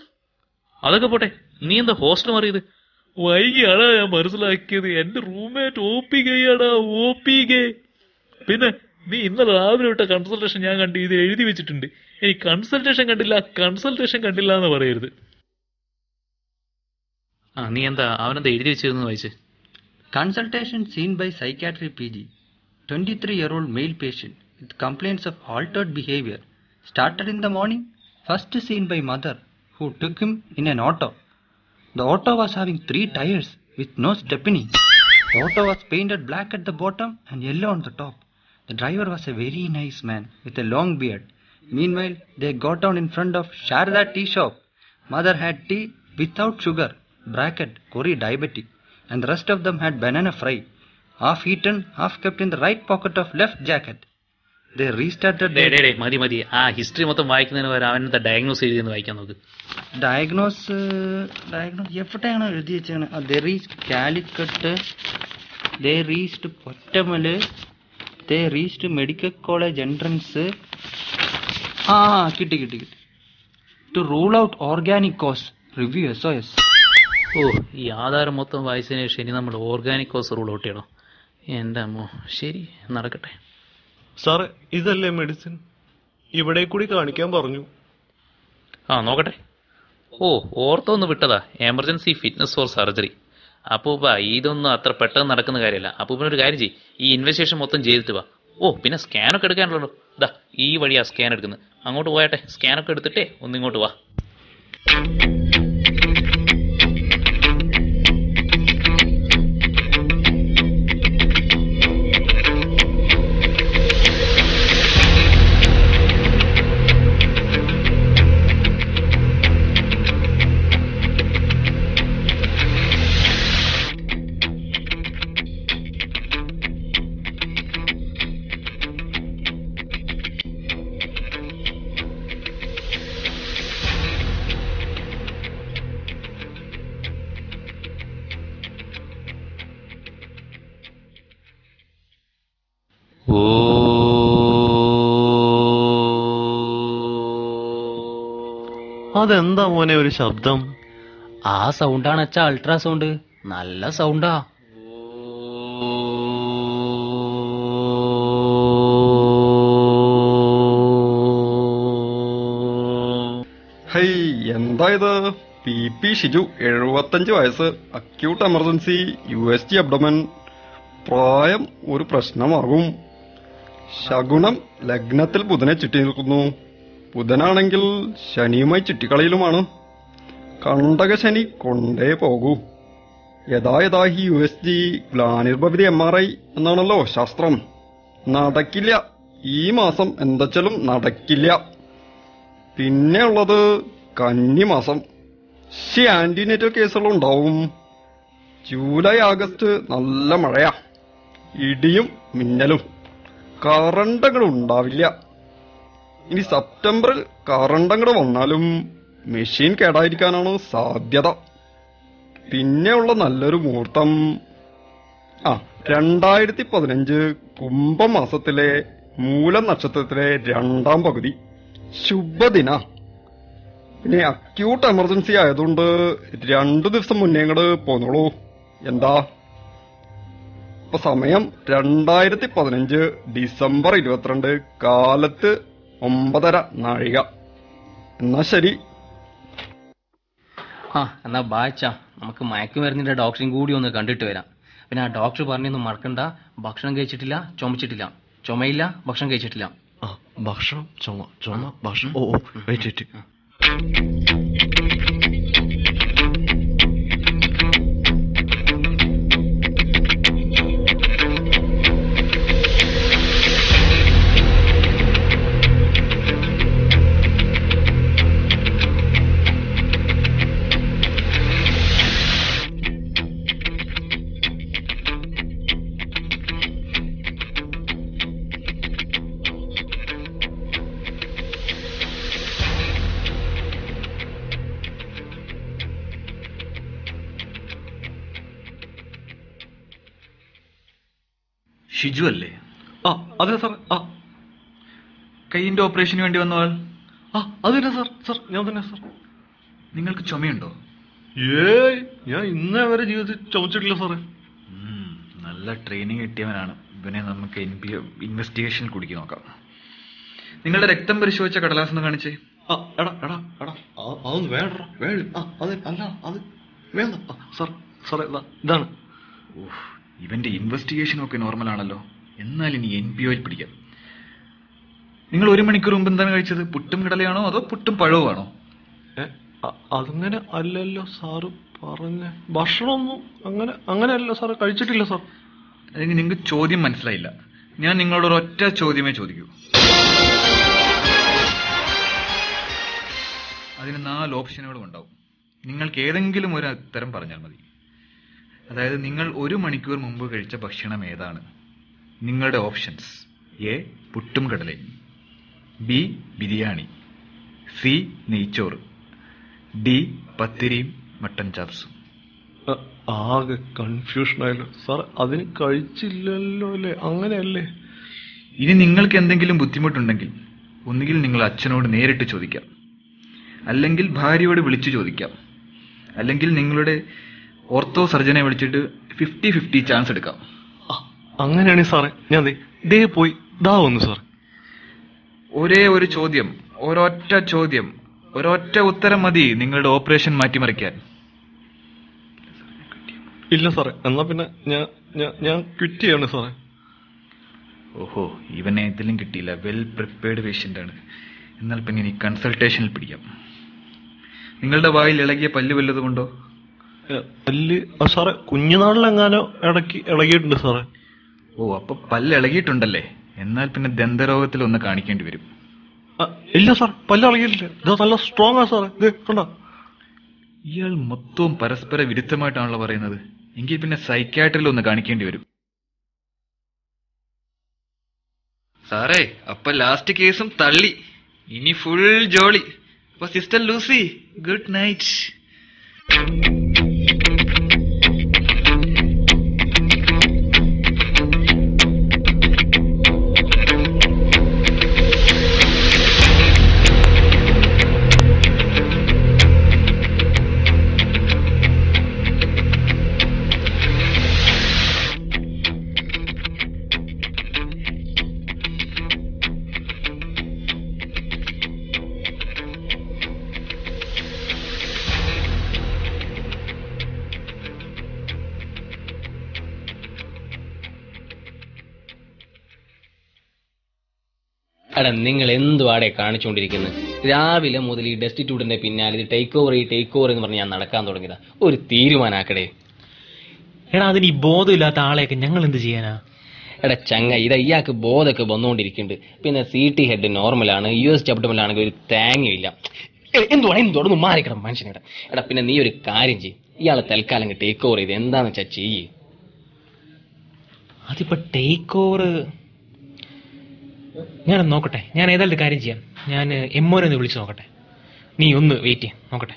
അതൊക്കെ പോട്ടെ നീ എന്താ ഹോസ്റ്റൽ മാറിയത് വൈകിയാടാ ഞാൻ മനസ്സിലാക്കിയത് എന്റെ റൂംമേറ്റ് ഒ പി ഗൈയാടാ ഒ പി ഗേ പിന്നെ നീ ഇന്നലെ രാവിലെ വിട്ട കൺസൾട്ടേഷൻ ഞാൻ കണ്ട് ഇത് എഴുതി വെച്ചിട്ടുണ്ട് ഇനി കൺസൾട്ടേഷൻ കണ്ടില്ല കൺസൾട്ടേഷൻ കണ്ടില്ല എന്ന് പറയരുത് ആ നീ എന്താ അവനെന്താ എഴുതി വെച്ചതെന്ന് വായിച്ച് Consultation seen by psychiatry PG. 23 year old male patient with complaints of altered behavior. Started in the morning. First seen by mother who took him in an auto. The auto was having three tires with no stepney. The auto was painted black at the bottom and yellow on the top. The driver was a very nice man with a long beard. Meanwhile, they got down in front of Sharda tea shop. Mother had tea without sugar, bracket, Kori diabetic, and the rest of them had banana fry, half eaten, half kept in the right pocket of left jacket. They restarted day their day day മതി മതി ആ ഹിസ്റ്ററി മൊത്തം വായിക്കുന്നതിന് പകരം അവനെന്താ ഡയഗ്നോസ് എഴുതിയെന്ന് വായിക്കാൻ നോക്ക് ഡയഗ്നോസ് ഡയഗ്നോസ് എവിടെയാണോ എഴുതി വെച്ചാണ് ദേ റീസ്റ്റ് കാലിക്കട്ട് ദേ റീസ്റ്റ് പൊറ്റമല് ദേ റീസ്റ്റ് മെഡിക്കൽ കോളേജ് എൻട്രൻസ് ആ കിട്ടി കിട്ടി കിട്ടി to rule out organic cause review S O S ഓ ഈ ആധാരം മൊത്തം വായിച്ചതിന് ശേഷം ഇനി നമ്മൾ ഓർഗാനിക് കോസ് റൂൾ ഔട്ട് ചെയ്യണം എൻ്റെ അമ്മോ ശരി നടക്കട്ടെ സാറേ ഇതല്ലേ മെഡിസിൻ ഇവിടെ കൂടി കാണിക്കാൻ പറഞ്ഞു ആ നോക്കട്ടെ ഓ ഓർത്തോ ഒന്ന് വിട്ടതാ എമർജൻസി ഫിറ്റ്നസ് ഫോർ സർജറി അപ്പൂപ്പ ഇതൊന്നും അത്ര പെട്ടെന്ന് നടക്കുന്ന കാര്യമല്ല അപ്പൂപ്പനൊരു കാര്യം ചെയ്യ് ഈ ഇൻവെസ്റ്റിഗേഷൻ മൊത്തം ചെയ്തിട്ട് വാ ഓ പിന്നെ സ്കാനൊക്കെ എടുക്കാനുള്ളൂ ദാ ഈ വഴിയാ സ്കാൻ എടുക്കുന്നത് അങ്ങോട്ട് പോയാട്ടെ സ്കാനൊക്കെ എടുത്തിട്ടേ ഒന്നിങ്ങോട്ട് വാ അതെന്താ മോനെ ഒരു ശബ്ദം ആ സൗണ്ടാണ് അച്ഛാ അൾട്രാസൗണ്ട് നല്ല സൗണ്ടാ ഹൈ എന്താ ഇത് പി പി ഷിജു എഴുപത്തഞ്ച് വയസ്സ് acute emergency U S G abdomen പ്രായം ഒരു പ്രശ്നമാകും ശകുനം ലഗ്നത്തിൽ ബുധനെ ചിട്ടി നിൽക്കുന്നു ബുധനാണെങ്കിൽ ശനിയുമായി ചിട്ടിക്കളിയിലുമാണ് കണ്ടക ശനി കൊണ്ടേ പോകൂ യഥാ യഥാ ഹി യു എസ് ജി ഗ്ലാനിർഭവിതി എം ആർ ഐ എന്നാണല്ലോ ശാസ്ത്രം നടക്കില്ല ഈ മാസം എന്താച്ചാലും നടക്കില്ല പിന്നെ ഉള്ളത് കന്നിമാസം ശി ആന്റിനേറ്റൽ കേസുകളുണ്ടാവും ജൂലൈ ആഗസ്റ്റ് നല്ല മഴയാ ഇടിയും മിന്നലും കറണ്ടങ്ങൾ ഉണ്ടാവില്ല ഇനി സെപ്റ്റംബറിൽ കറണ്ടങ്ങൾ വന്നാലും മെഷീൻ കേടായിരിക്കാനാണ് സാധ്യത പിന്നെയുള്ള നല്ലൊരു മുഹൂർത്തം ആ രണ്ടായിരത്തി പതിനഞ്ച് കുംഭമാസത്തിലെ മൂലം നക്ഷത്രത്തിലെ രണ്ടാം പകുതി ശുഭദിന പിന്നെ അക്യൂട്ട് എമർജൻസി ആയതുകൊണ്ട് രണ്ടു ദിവസം മുന്നേ ഇങ്ങോട്ട് പോന്നോളൂ എന്താ ഇപ്പൊ സമയം രണ്ടായിരത്തി പതിനഞ്ച് ഡിസംബർ ഇരുപത്തിരണ്ട് കാലത്ത് ഒമ്പതര നാഴിക എന്നാ ശരി ആ എന്നാ ബാച്ചാ നമുക്ക് മയക്കുമരുന്നിന്റെ ഡോക്ടറെയും കൂടി ഒന്ന് കണ്ടിട്ട് വരാം പിന്നെ ആ ഡോക്ടർ പറഞ്ഞൊന്നും മറക്കണ്ട ഭക്ഷണം കഴിച്ചിട്ടില്ല ചുമച്ചിട്ടില്ല ചുമയില്ല ഭക്ഷണം കഴിച്ചിട്ടില്ല ആ ഭക്ഷണം ചുമ ചുമ ഭക്ഷണം ഓ ഓ വെയിറ്റ് വെയിറ്റ് ഷിജു അല്ലേ ആ അതെ സാർ ആ കൈയിന്റെ ഓപ്പറേഷന് വേണ്ടി വന്നവാൾ ആ അത് തന്നെ സാർ സാർ ഞാൻ തന്നെ സാർ നിങ്ങൾക്ക് ചുമയുണ്ടോ ഏയ് ഞാൻ ഇന്നേ വരെ ജീവിതത്തിൽ ചുമച്ചിട്ടില്ല സാറേ ഉം, നല്ല ട്രെയിനിങ് കിട്ടിയവനാണ് ഇവനെ നമുക്ക് ഇൻവെസ്റ്റിഗേഷൻ കുടുക്കി നോക്കാം നിങ്ങളുടെ രക്തം പരിശോധിച്ച കടലാസ് ഒന്ന് കാണിച്ചേ ആ എടാ എടാ എടാ ആ- അതൊന്ന് വേണ്ട വേണ്ട ആ അത് അല്ല അത് വേണ്ട ആ, സാർ സാറേ ഇതാ, ഇതാണ് ഓഹ് ഇവന്റെ ഇൻവെസ്റ്റിഗേഷൻ ഒക്കെ നോർമൽ ആണല്ലോ എന്നാൽ ഇനി എൻ പി ഒയിൽ പിടിക്കാം നിങ്ങൾ ഒരു മണിക്കൂർ മുമ്പ് എന്താണ് കഴിച്ചത് പുട്ടും കടലയാണോ അതോ പുട്ടും പഴവും ആണോ ഏ, അ- അതങ്ങനെ അല്ലല്ലോ സാറ് പറഞ്ഞ ഭക്ഷണമൊന്നും അങ്ങനെ അങ്ങനെയല്ല സാറ് കഴിച്ചിട്ടില്ല സാർ അല്ലെങ്കിൽ നിങ്ങൾക്ക് ചോദ്യം മനസ്സിലായില്ല ഞാൻ നിങ്ങളോട് ഒരൊറ്റ ചോദ്യമേ ചോദിക്കൂ അതിന് നാല് ഓപ്ഷനുകളും ഉണ്ടാവും നിങ്ങൾക്ക് ഏതെങ്കിലും ഒരു ഉത്തരം പറഞ്ഞാൽ മതി അതായത് നിങ്ങൾ ഒരു മണിക്കൂർ മുമ്പ് കഴിച്ച ഭക്ഷണം ഏതാണ് നിങ്ങളുടെ ഓപ്ഷൻസ് എ പുട്ടും കടലയും ബി ബിരിയാണി സി നെയ്ച്ചോറ് ഡി പത്തിരിയും മട്ടൻ ചാപ്സും അ- ആകെ കൺഫ്യൂഷൻ ആയല്ലോ സാർ അതിന് കഴിച്ചില്ലല്ലോ അല്ലേ അങ്ങനെയല്ലേ ഇനി നിങ്ങൾക്ക് എന്തെങ്കിലും ബുദ്ധിമുട്ടുണ്ടെങ്കിൽ ഒന്നുകിൽ നിങ്ങൾ അച്ഛനോട് നേരിട്ട് ചോദിക്കാം അല്ലെങ്കിൽ ഭാര്യയോട് വിളിച്ചു ചോദിക്കാം അല്ലെങ്കിൽ നിങ്ങളുടെ ഓർത്തോ സർജനെ വിളിച്ചിട്ട് ഫിഫ്റ്റി ഫിഫ്റ്റി ചാൻസ് എടുക്കാം അങ്ങനെയാണെങ്കിൽ സാറേ ഞാൻ ദേ ദേ പോയി ദാ വന്നു സാർ ഒരേ ഒരു ചോദ്യം ഒരൊറ്റ ചോദ്യം ഒരൊറ്റ ഉത്തരം മതി നിങ്ങളുടെ ഓപ്പറേഷൻ മാറ്റിമറിക്കാൻ ഇല്ല സാറേ എന്നാ പിന്നെ ഞാൻ ഞാൻ- ഞാൻ ക്വിറ്റ് ചെയ്യാണ് സാറേ ഓഹോ ഇവനെ ഇതിലും കിട്ടിയില്ല വെൽ പ്രിപ്പയർഡ് പേഷ്യന്റ് ആണ് എന്നാൽ പിന്നെ ഇനി കൺസൾട്ടേഷനിൽ പിടിക്കാം നിങ്ങളുടെ വായിൽ ഇളകിയ പല്ല് വല്ലതുമുണ്ടോ ഏ, പല്ല് ആ സാറേ കുഞ്ഞുനാളിലെങ്ങാനോ ഇടയ്ക്ക് ഇളകിയിട്ടുണ്ട് സാറേ ഓ അപ്പൊ പല്ല് ഇളകിയിട്ടുണ്ടല്ലേ എന്നാൽ പിന്നെ ദന്തരോഗത്തിൽ ഒന്ന് കാണിക്കേണ്ടി വരും ആ, ഇല്ല സാർ പല്ല് ഇളകിയിട്ടില്ല ഇത് നല്ല സ്ട്രോങ് ആ സാറേ ഇത് കണ്ടോ ഇയാൾ മൊത്തവും പരസ്പര വിരുദ്ധമായിട്ടാണല്ലോ പറയുന്നത് എങ്കിൽ പിന്നെ സൈക്യാട്രിയിൽ ഒന്ന് കാണിക്കേണ്ടി വരും സാറേ അപ്പൊ ലാസ്റ്റ് കേസും തള്ളി ഇനി ഫുൾ ജോളി അപ്പൊ സിസ്റ്റർ ലൂസി ഗുഡ് നൈറ്റ് എടാ നിങ്ങൾ എന്തുവാടെ കാണിച്ചുകൊണ്ടിരിക്കുന്നത് രാവിലെ മുതൽ ഈ ഡെസ്റ്റിറ്റ്യൂട്ടിന്റെ പിന്നാലെ ഇത് ടേക്ക് ഓവർ ഈ ടേക്ക് ഓവർ എന്ന് പറഞ്ഞ് ഞാൻ നടക്കാൻ തുടങ്ങിയതാ ഒരു തീരുമാനാക്കടേ എടാ അതിന് ഈ ബോധമില്ലാത്ത ആളെയൊക്കെ ഞങ്ങൾ എന്ത് ചെയ്യാനാ എടാ ചങ്ങ ഇതാ ഇയാൾക്ക് ബോധമൊക്കെ വന്നുകൊണ്ടിരിക്കുന്നുണ്ട് പിന്നെ സി ടി ഹെഡ് നോർമലാണ് യു എസ് അബ്ഡമലാണെങ്കിൽ ഒരു തേങ്ങയില്ല എന്തുവാണ് എന്തുവാണ് മാറിക്കണം മനുഷ്യനെടാ എടാ പിന്നെ നീ ഒരു കാര്യം ചെയ്യും ഇയാളെ തൽക്കാലം ടേക്ക് ഓവർ ചെയ്ത് എന്താന്ന് വെച്ചാ ചെയ്യ് അതിപ്പോ ടേക്ക് ഓവർ ഞാൻ നോക്കട്ടെ ഞാൻ ഏതായാലും ഒരു കാര്യം ചെയ്യാം ഞാൻ എമ്മോനെ ഒന്ന് വിളിച്ച് നോക്കട്ടെ നീ ഒന്ന് വെയിറ്റ് ചെയ്യാം നോക്കട്ടെ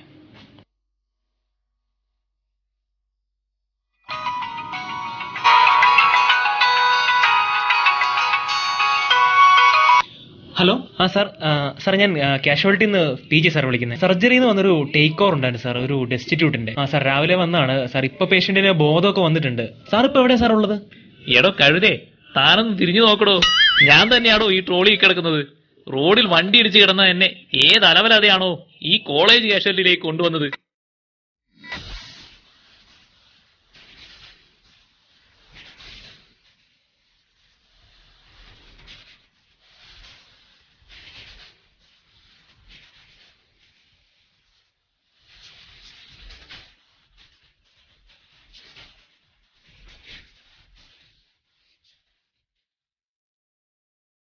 ഹലോ ആ സാർ ആ, സാർ ഞാൻ കാഷ്വാലിറ്റിയിൽ നിന്ന് പി ജി സാർ വിളിക്കുന്നത് സർജറിയിൽ നിന്ന് വന്നൊരു ടേക്ക് ഓവർ ഉണ്ടായിരുന്നു സാർ ഒരു ഡെസ്റ്റിറ്റ്യൂട്ടിന്റെ ആ സാർ രാവിലെ വന്നാണ് സാർ ഇപ്പൊ പേഷ്യന്റിന് ബോധമൊക്കെ വന്നിട്ടുണ്ട് സാർ ഇപ്പൊ എവിടെയാ സാർ ഉള്ളത് എടോ കഴുതേ താനൊന്ന് തിരിഞ്ഞു നോക്കടോ ഞാൻ തന്നെയാണോ ഈ ട്രോളി കിടക്കുന്നത് റോഡിൽ വണ്ടി ഇടിച്ച് കിടന്ന എന്നെ ഏത് അലവലാതെയാണോ ഈ കോളേജ് കാഷ്വാലിറ്റിയിലേക്ക് കൊണ്ടുവന്നത്